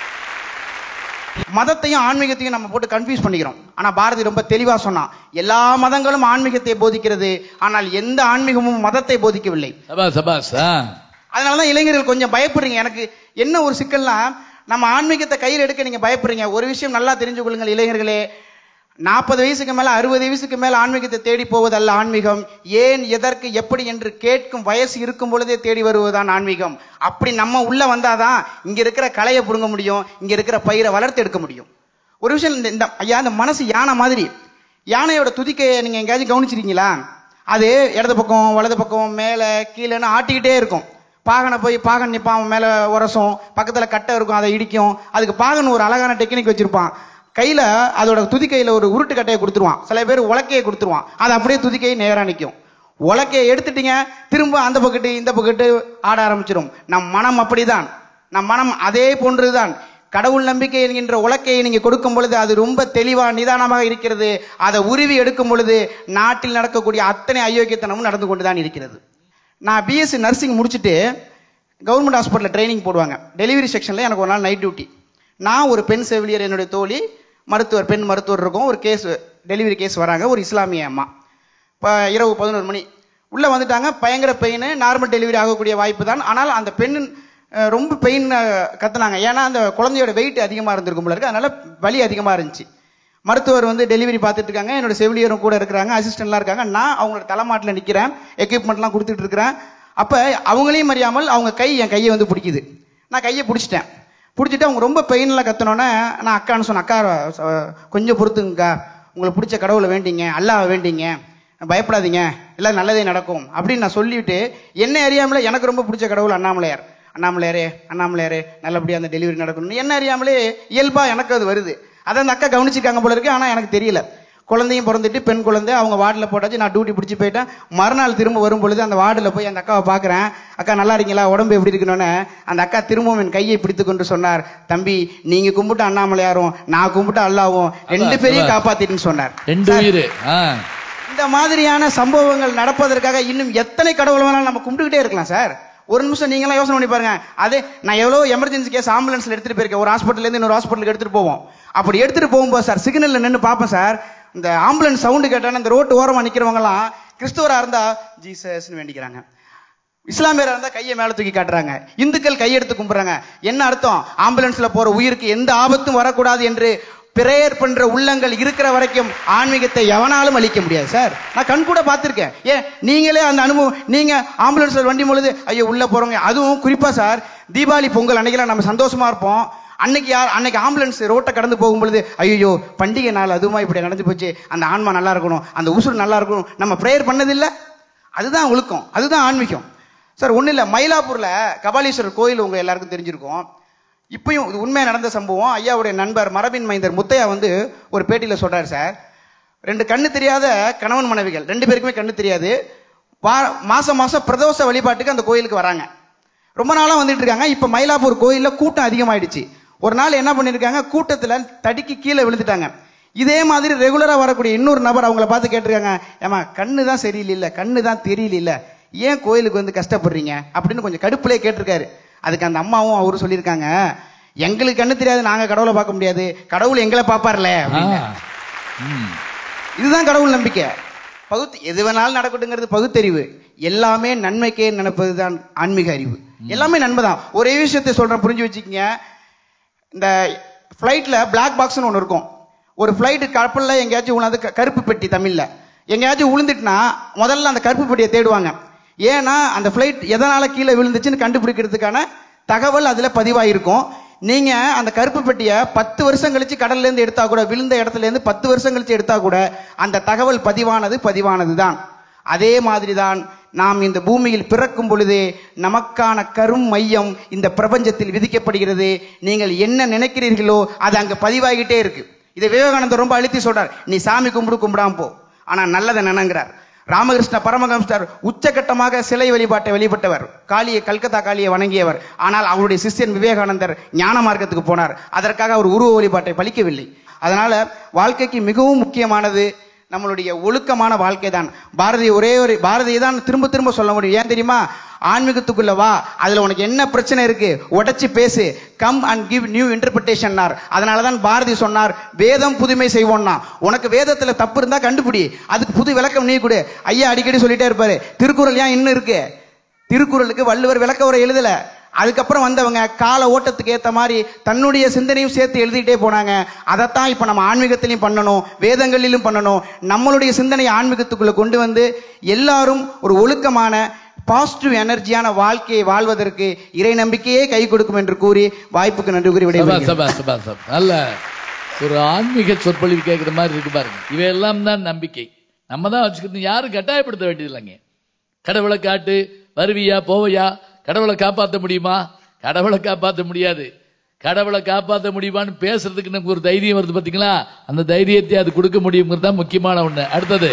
மதத்தையும் ஆன்மீகத்தையும் நம்ம போட்டு கன்ஃபியூஸ் பண்ணிக்கிறோம் ஆனா பாரதி ரொம்ப தெளிவா சொன்னான் எல்லா மதங்களும் ஆன்மீகத்தை போதிக்கிறது ஆனால் எந்த ஆன்மீகமும் மதத்தை போதிக்கவில்லை சபாஸ் சபாஸ் ஆ அதனாலதான் இளைஞர்கள் கொஞ்சம் பயப்படுறீங்க எனக்கு என்ன ஒரு சிக்கல்னா நம்ம ஆன்மீகத்தை கையில் எடுக்க நீங்க பயப்படுறீங்க ஒரு விஷயம் நல்லா தெரிஞ்சு கொள்ளுங்கள் இளைஞர்களே நாற்பது வயசுக்கு மேல அறுபது வயசுக்கு மேல ஆன்மீகத்தை தேடி போவதல்ல ஆன்மீகம் ஏன் எதற்கு எப்படி என்று கேட்கும் வயசு இருக்கும் பொழுதே தேடி வருவதுதான் ஆன்மீகம் அப்படி நம்ம உள்ள வந்தாதான் இங்க இருக்கிற கலையை புடுங்க முடியும் இங்க இருக்கிற பயிரை வளர்த்து எடுக்க முடியும் ஒரு விஷயம் இந்த- இந்த ஐயா இந்த மனசு யானை மாதிரி யானையோட துதிக்கையை நீங்க எங்கேயாச்சும் கவனிச்சிருக்கீங்களா அது இடது பக்கம் வலது பக்கம் மேலே கீழேன்னு ஆட்டிக்கிட்டே இருக்கும் பாகனை போய் பாகன் நிற்பான் அவன் மேலே உரசும் பக்கத்தில் கட்டை இருக்கும் அதை இடிக்கும் அதுக்கு பாகன் ஒரு அழகான டெக்னிக் வச்சிருப்பான் கையில் அதோட துதிக்கையில் ஒரு உருட்டு கட்டையை கொடுத்துருவான் சில பேர் உலக்கையை கொடுத்துருவான் அது அப்படியே துதிக்கை நேராக நிற்கும் உலக்கையை எடுத்துட்டீங்க திரும்ப அந்த பக்கெட்டு இந்த பக்கெட்டு ஆட ஆரம்பிச்சிடும் நம் மனம் அப்படிதான் நம் மனம் அதே போன்றுதான் கடவுள் நம்பிக்கை என்கின்ற உலக்கையை நீங்க கொடுக்கும் பொழுது அது ரொம்ப தெளிவா நிதானமாக இருக்கிறது அதை உருவி எடுக்கும் பொழுது நாட்டில் நடக்கக்கூடிய அத்தனை அயோக்கியத்தனமும் நடந்து கொண்டுதான் இருக்கிறது நான் பிஎஸ்சி நர்சிங் முடிச்சுட்டு கவர்மெண்ட் ஹாஸ்பிட்டலில் ட்ரைனிங் போடுவாங்க டெலிவரி செக்ஷனில் எனக்கு ஒரு நாள் நைட் டியூட்டி நான் ஒரு பெண் செவிலியர் என்னுடைய தோழி மருத்துவர் பெண் மருத்துவர் இருக்கும் ஒரு கேஸ் டெலிவரி கேஸ் வராங்க ஒரு இஸ்லாமிய அம்மா இப்போ இரவு பதினோரு மணி உள்ளே வந்துட்டாங்க பயங்கர பெயின் நார்மல் டெலிவரி ஆகக்கூடிய வாய்ப்பு தான் ஆனால் அந்த பெண் அஹ், ரொம்ப பெயின் கத்துனாங்க ஏன்னா அந்த குழந்தையோட வெயிட் அதிகமாக இருந்திருக்கும் போல இருக்கு அதனால வலி அதிகமாக இருந்துச்சு மருத்துவர் வந்து டெலிவரி பார்த்துட்டு இருக்காங்க என்னோட செவிலியரும் கூட இருக்கிறாங்க அசிஸ்டன்ட்லாம் இருக்காங்க நான் அவங்களோட தலைமாட்டில் நிற்கிறேன் எக்யூப்மெண்ட்லாம் கொடுத்துட்டு இருக்கிறேன் அப்போ அவங்களையும் அறியாமல் அவங்க கை என் கையை வந்து பிடிக்குது நான் கையை பிடிச்சிட்டேன் பிடிச்சிட்டு அவங்க ரொம்ப பெயினில் கத்தனோன்னே நான் அக்கான்னு சொன்னேன் அக்கா அஹ், கொஞ்சம் பொறுத்துங்கக்கா உங்களுக்கு பிடிச்ச கடவுளை வேண்டிங்க அல்லாஹ் வேண்டிங்க பயப்படாதீங்க எல்லாம் நல்லதே நடக்கும் அப்படின்னு நான் சொல்லிவிட்டு என்ன அறியாமலே எனக்கு ரொம்ப பிடிச்ச கடவுள் அண்ணாமலையார் அண்ணாமலையாரே அண்ணாமலையாரே நல்லபடியா அந்த டெலிவரி நடக்கணும் என்ன அறியாமலே இயல்பா எனக்கு அது வருது அதை அந்த அக்கா கவனிச்சிருக்காங்க போல இருக்கு ஆனா எனக்கு தெரியல குழந்தையும் பிறந்துட்டு பெண் குழந்தை அவங்க வார்டில் போட்டாச்சு நான் டியூட்டி பிடிச்சி போயிட்டேன் மறுநாள் திரும்ப வரும் பொழுது அந்த வார்டில் போய் அந்த அக்காவை பார்க்குறேன் அக்கா நல்லா இருக்கீங்களா உடம்பு எப்படி இருக்கணும்னு அந்த அக்கா திரும்பவும் என் கையை பிடித்து கொண்டு சொன்னார் தம்பி நீங்க கும்பிட்ட அண்ணாமலையாரும் நான் கும்பிட்ட அல்லாவும் ரெண்டு அதான், பேரையும் அதான். காப்பாத்திட்டுன்னு சொன்னார் ரெண்டு உயிர் ஆ இந்த மாதிரியான சம்பவங்கள் நடப்பதற்காக இன்னும் எத்தனை கடவுள் வேணாலும் நம்ம கும்பிட்டுக்கிட்டே இருக்கலாம் சார் ஒரு நிமிஷம் நீங்களாம் யோசனை பண்ணி பாருங்க அதே நான் எவ்வளவு எமர்ஜென்சி கேஸ் ஆம்புலன்ஸ்ல எடுத்துட்டு போயிருக்கேன் ஒரு ஹாஸ்பிட்டல்ல இருந்து இன்னொரு ஹாஸ்பிட்டலுக்கு எடுத்துட்டு போவோம் அப்படி எடுத்துட்டு போகும்போது சார் சிக்னல்ல நின்று பார்ப்பேன் சார் இந்த ஆம்புலன்ஸ் சவுண்டு கேட்டான இந்த ரோட்டு ஓரமா நிக்கிறவங்க எல்லாம் கிறிஸ்துவரா இருந்தா ஜீசஸ்னு வேண்டிக்கிறாங்க இஸ்லாமியரா இருந்தா கையை மேல தூக்கி காட்டுறாங்க இந்துக்கள் கையெடுத்து கும்பிடுறாங்க என்ன அர்த்தம் ஆம்புலன்ஸ்ல போற உயிருக்கு எந்த ஆபத்தும் வரக்கூடாது என்று பிரேயர் பண்ற உள்ளங்கள் இருக்கிற வரைக்கும் ஆன்மீகத்தை எவனாலும் அழிக்க முடியாது சார் நான் கண் கூட பார்த்திருக்கேன் ஏன் நீங்களே அந்த அனுபவம் நீங்க ஆம்புலன்ஸ்ல வண்டி பொழுது ஐயோ உள்ள போறவங்க அதுவும் குறிப்பா சார் தீபாவளி பொங்கல் அன்னைக்கெல்லாம் நம்ம சந்தோஷமா இருப்போம் அன்னைக்கு யார் அன்னைக்கு ஆம்புலன்ஸ் ரோட்டை கடந்து போகும் பொழுது ஐயோ பண்டிகை நாள் அதுவுமா இப்படி நடந்து போச்சு அந்த ஆன்மா நல்லா இருக்கணும் அந்த உசுறு நல்லா இருக்கணும் நம்ம ப்ரேயர் பண்ணதில்லை அதுதான் ஒழுக்கம் அதுதான் ஆன்மீகம் சார் ஒன்றும் இல்லை மயிலாப்பூர்ல கபாலீஸ்வரர் கோயில் உங்க எல்லாருக்கும் தெரிஞ்சிருக்கும் இப்பயும் இது உண்மையா நடந்த சம்பவம் ஐயாவுடைய நண்பர் மரபின் மைந்தர் முத்தையா வந்து ஒரு பேட்டியில சொல்றாரு சார் ரெண்டு கண்ணு தெரியாத கணவன் மனைவிகள் ரெண்டு பேருக்குமே கண்ணு தெரியாது வா- மாசம் மாசம் பிரதோஷ வழிபாட்டுக்கு அந்த கோயிலுக்கு வராங்க ரொம்ப நாளா வந்துட்டு இருக்காங்க இப்ப மயிலாப்பூர் கோயில்ல கூட்டம் அதிகமாயிடுச்சு ஒரு நாள் என்ன பண்ணிருக்காங்க கூட்டத்துல தடுக்கி கீழே விழுந்துட்டாங்க இதே மாதிரி ரெகுலரா வரக்கூடிய இன்னொரு நபர் அவங்கள பார்த்து கேட்டிருக்காங்க ஏமா கண்ணு தான் சரியில்லை கண்ணு தான் தெரியல ஏன் கோயிலுக்கு வந்து கஷ்டப்படுறீங்க அப்படின்னு கொஞ்சம் கடுப்புலே கேட்டிருக்காரு அதுக்கு அந்த அம்மாவும் அவரும் சொல்லியிருக்காங்க எங்களுக்கு கண்ணு தெரியாது நாங்க கடவுளை பார்க்க முடியாது கடவுள் எங்களை பார்ப்பார்ல அப்படின்னு. ம். இதுதான் கடவுள் நம்பிக்கை பகுத்து எது வேணாலும் நடக்கட்டுங்கிறது பகுத்தறிவு எல்லாமே நன்மைக்கே நினைப்பதுதான் ஆன்மீக அறிவு எல்லாமே நன்மை தான் ஒரே விஷயத்தை சொல்றேன் புரிஞ்சு வச்சுக்கங்க இந்த ஃப்ளைட்ல பிளாக் பாக்ஸ்னு ஒன்று இருக்கும் ஒரு ஃப்ளைட்டு கப்பலில் எங்கேயாச்சும் உணாது கருப்பு பெட்டி தமிழ்ல எங்கேயாச்சும் விழுந்துட்டுனா முதல்ல அந்த கருப்பு பெட்டியை தேடுவாங்க ஏன்னா அந்த ஃப்ளைட் எதனால கீழே விழுந்துச்சுன்னு கண்டுபிடிக்கிறதுக்கான தகவல் அதுல பதிவாயிருக்கும் நீங்க அந்த கருப்பு பெட்டியை பத்து வருஷம் கழிச்சு கடல்ல இருந்து எடுத்தா கூட விழுந்த இடத்துல இருந்து பத்து வருஷம் கழிச்சு எடுத்தா கூட அந்த தகவல் பதிவானது பதிவானது தான் அதே மாதிரிதான் நாம் இந்த பூமியில் பிறக்கும் பொழுதே நமக்கான கரும் மையம் இந்த பிரபஞ்சத்தில் விதிக்கப்படுகிறது நீங்கள் என்ன நினைக்கிறீர்களோ அது அங்க பதிவாகிட்டே இருக்கு இதை விவேகானந்தர் ரொம்ப அழுத்தி சொல்றார் நீ சாமி கும்பிடு கும்பிடாம போ ஆனா நல்லதை நினைங்கிறார் ராமகிருஷ்ண பரமஹம்சர் உச்சகட்டமாக சிலை வழிபாட்டை வெளிப்பட்டவர் காளியை கல்கத்தா காளியை வணங்கியவர் ஆனால் அவருடைய சிஷ்யன் விவேகானந்தர் ஞான மார்க்கத்துக்கு போனார் அதற்காக அவர் உருவ வழிபாட்டை பலிக்கவில்லை அதனால வாழ்க்கைக்கு மிகவும் முக்கியமானது நம்மளுடைய ஒழுக்கமான வாழ்க்கை தான் பாரதி ஒரே ஒரு பாரதியை தான் திரும்ப திரும்ப சொல்ல முடியும் ஏன் தெரியுமா ஆன்மீகத்துக்குள்ள வா அதுல உனக்கு என்ன பிரச்சனை இருக்கு உடைச்சு பேசு come and give new interpretation அதனால தான் பாரதி சொன்னார் வேதம் புதுமை செய்வோம்னா உனக்கு வேதத்துல தப்பு இருந்தா கண்டுபிடி அதுக்கு புது விளக்கம் நீ கொடு ஐயா அடிக்கடி சொல்லிட்டே இருப்பாரு திருக்குறள் ஏன் இன்னும் இருக்கு திருக்குறளுக்கு வள்ளுவர் விளக்க உரை எழுதல அதுக்கப்புறம் வந்தவங்க கால ஓட்டத்துக்கு ஏத்த மாதிரி தன்னுடைய சிந்தனையும் சேர்த்து எழுதிட்டே போனாங்க அதைத்தான் இப்ப நம்ம ஆன்மீகத்திலையும் பண்ணணும் வேதங்களிலும் பண்ணணும் நம்மளுடைய சிந்தனையை ஆன்மீகத்துக்குள்ள கொண்டு வந்து எல்லாரும் ஒரு ஒழுக்கமான பாசிட்டிவ் எனர்ஜியான வாழ்க்கையை வாழ்வதற்கு இறை நம்பிக்கையே கை கொடுக்கும் என்று கூறி வாய்ப்புக்கு நன்றி கூறி சபா விடைபெறுகிறேன் சபா சபா சபா நல்ல ஒரு ஆன்மீக சொற்பொழிவு கேட்குற மாதிரி இருக்கு பாருங்க இவையெல்லாம் தான் நம்பிக்கை நம்ம தான் வச்சுக்கணும் யாரும் கட்டாயப்படுத்த வேண்டியது இல்லைங்க கடவுளை காட்டு வருவியா போவையா கடவுளை காப்பாற்ற முடியுமா கடவுளை காப்பாற்ற முடியாது கடவுளை காப்பாற்ற முடியுமான்னு பேசுறதுக்கு நமக்கு ஒரு தைரியம் வருது பாத்தீங்களா அந்த தைரியத்தை அது கொடுக்க முடியுங்கிறது தான் முக்கியமான ஒண்ணு அடுத்தது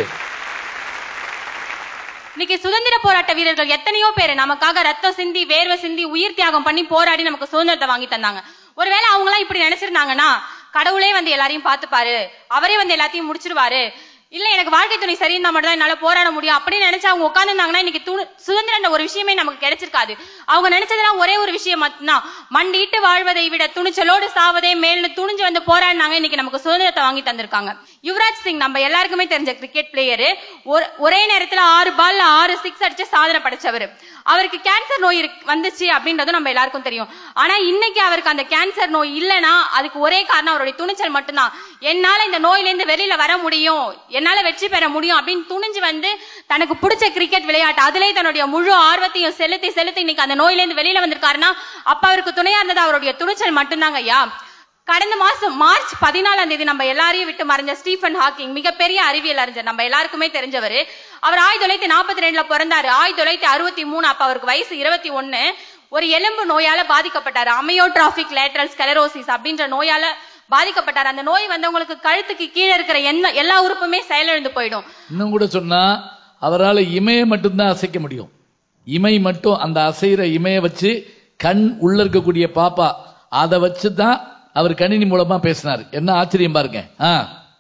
இன்னைக்கு சுதந்திர போராட்ட வீரர்கள் எத்தனையோ பேர் நமக்காக ரத்தம் சிந்தி வேர்வை சிந்தி உயிர் தியாகம் பண்ணி போராடி நமக்கு சுதந்திரத்தை வாங்கி தந்தாங்க ஒருவேளை அவங்க எல்லாம் இப்படி நினைச்சிருந்தாங்கன்னா கடவுளே வந்து எல்லாரையும் பார்த்துப்பாரு அவரே வந்து எல்லாத்தையும் முடிச்சிருவாரு இல்ல எனக்கு வாழ்க்கை துணை சரியிருந்தா மட்டும் தான் என்னால போராட முடியும் அப்படின்னு நினைச்சு அவங்க உட்கார்ந்துருந்தாங்கன்னா இன்னைக்கு துணு சுதந்திரன்ற ஒரு விஷயமே நமக்கு கிடைச்சிருக்காது அவங்க நினைச்சதெல்லாம் ஒரே ஒரு விஷயம் மட்டும்தான் மண்டிட்டு வாழ்வதை விட துணிச்சலோடு சாவதே மேல்னு துணிஞ்சு வந்து போராடினாங்க இன்னைக்கு நமக்கு சுதந்திரத்தை வாங்கி தந்திருக்காங்க யுவராஜ் சிங் நம்ம எல்லாருக்குமே தெரிஞ்ச கிரிக்கெட் பிளேயரு ஒரே நேரத்துல ஆறு பால்ல ஆறு சிக்ஸ் அடிச்சு சாதனை படைச்சவர் அவருக்கு கேன்சர் நோய் இருக்கு- வந்துச்சு அப்படின்றதும் நம்ம எல்லாருக்கும் தெரியும் ஆனா இன்னைக்கு அவருக்கு அந்த கேன்சர் நோய் இல்லைன்னா அதுக்கு ஒரே காரணம் அவருடைய துணிச்சல் மட்டும்தான் என்னால இந்த நோயில இருந்து வெளியில வர முடியும் என்னால வெற்றி பெற முடியும் அப்படின்னு துணிஞ்சு வந்து தனக்கு பிடிச்ச கிரிக்கெட் விளையாட்டு அதிலே தன்னுடைய முழு ஆர்வத்தையும் செலுத்தி செலுத்தி இன்னைக்கு அந்த நோயில இருந்து வெளியில வந்திருக்காருன்னா அப்ப அவருக்கு துணையா இருந்தது அவருடைய துணிச்சல் மட்டும்தாங்க ஐயா கடந்த மாசம் மார்ச் பதினாலாம் தேதி நம்ம எல்லாரையும் விட்டு மறைஞ்ச ஸ்டீஃபன் ஹாக்கிங் மிகப்பெரிய அறிவியல் அறிஞர் நம்ம எல்லாருக்குமே தெரிஞ்சவர் அவர் ஆயிரத்தி தொள்ளாயிரத்தி நாற்பத்தி ரெண்டுல பிறந்தாரு ஆயிரத்தி தொள்ளாயிரத்தி அறுபத்தி மூணு அப்ப அவருக்கு வயசு இருபத்தி ஒண்ணு ஒரு எலும்பு நோயால பாதிக்கப்பட்டாரு அமையோட்ராபிக் லேட்ரல் ஸ்கெலரோசிஸ் அப்படின்ற நோயால பாதிக்கப்பட்டார் அந்த நோய் வந்தவங்களுக்கு கழுத்துக்கு கீழே இருக்கிற என்ன எல்லா உறுப்புமே செயலிழந்து போயிடும் இன்னும் கூட சொன்னா அவரால் இமையை மட்டும்தான் அசைக்க முடியும் இமை மட்டும் அந்த அசைகிற இமையை வச்சு கண் உள்ள இருக்கக்கூடிய பாப்பா அதை வச்சு தான் அவர் கணினி மூலமா பேசினார் என்ன ஆச்சரியம் பாருங்க ஆ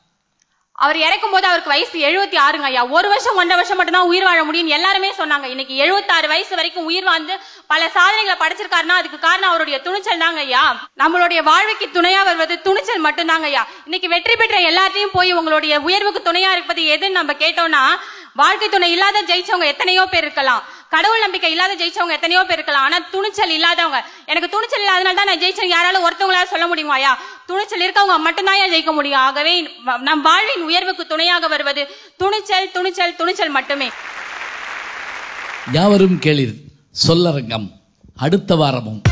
அவர் இறக்கும் போது அவருக்கு வயசு எழுபத்தி ஆறுங்க ஐயா ஒரு வருஷம் ஒன்றரை வருஷம் மட்டும்தான் உயிர் வாழ முடியும் எல்லாருமே சொன்னாங்க இன்னைக்கு எழுபத்தாறு வயசு வரைக்கும் உயிர் வாழ்ந்து பல சாதனைகளை படைச்சிருக்காருன்னா அதுக்கு காரணம் அவருடைய துணிச்சல் தாங்க ஐயா நம்மளுடைய வாழ்வுக்கு துணையா வருவது துணிச்சல் மட்டும்தாங்க ஐயா இன்னைக்கு வெற்றி பெற்ற எல்லாத்தையும் போய் உங்களுடைய உயர்வுக்கு துணையா இருப்பது எதுன்னு நம்ம கேட்டோம்னா வாழ்க்கை துணை இல்லாத ஜெயிச்சவங்க எத்தனையோ பேர் இருக்கலாம் கடவுள் நம்பிக்கை இல்லாத ஜெயிச்சவங்க எத்தனையோ பேர் இருக்கலாம் ஆனா துணிச்சல் இல்லாதவங்க எனக்கு துணிச்சல் இல்லாதனால தான் நான் ஜெயிச்சேன் யாராலும் ஒருத்தவங்களால சொல்ல முடியுமா ஐயா துணிச்சல் இருக்கவங்க மட்டும்தான் ஏன் ஜெயிக்க முடியும் ஆகவே வ- நம் வாழ்வின் உயர்வுக்கு துணையாக வருவது துணிச்சல் துணிச்சல் துணிச்சல் மட்டுமே யாவரும் கேளிர் சொல்லரங்கம் அடுத்த வாரமும்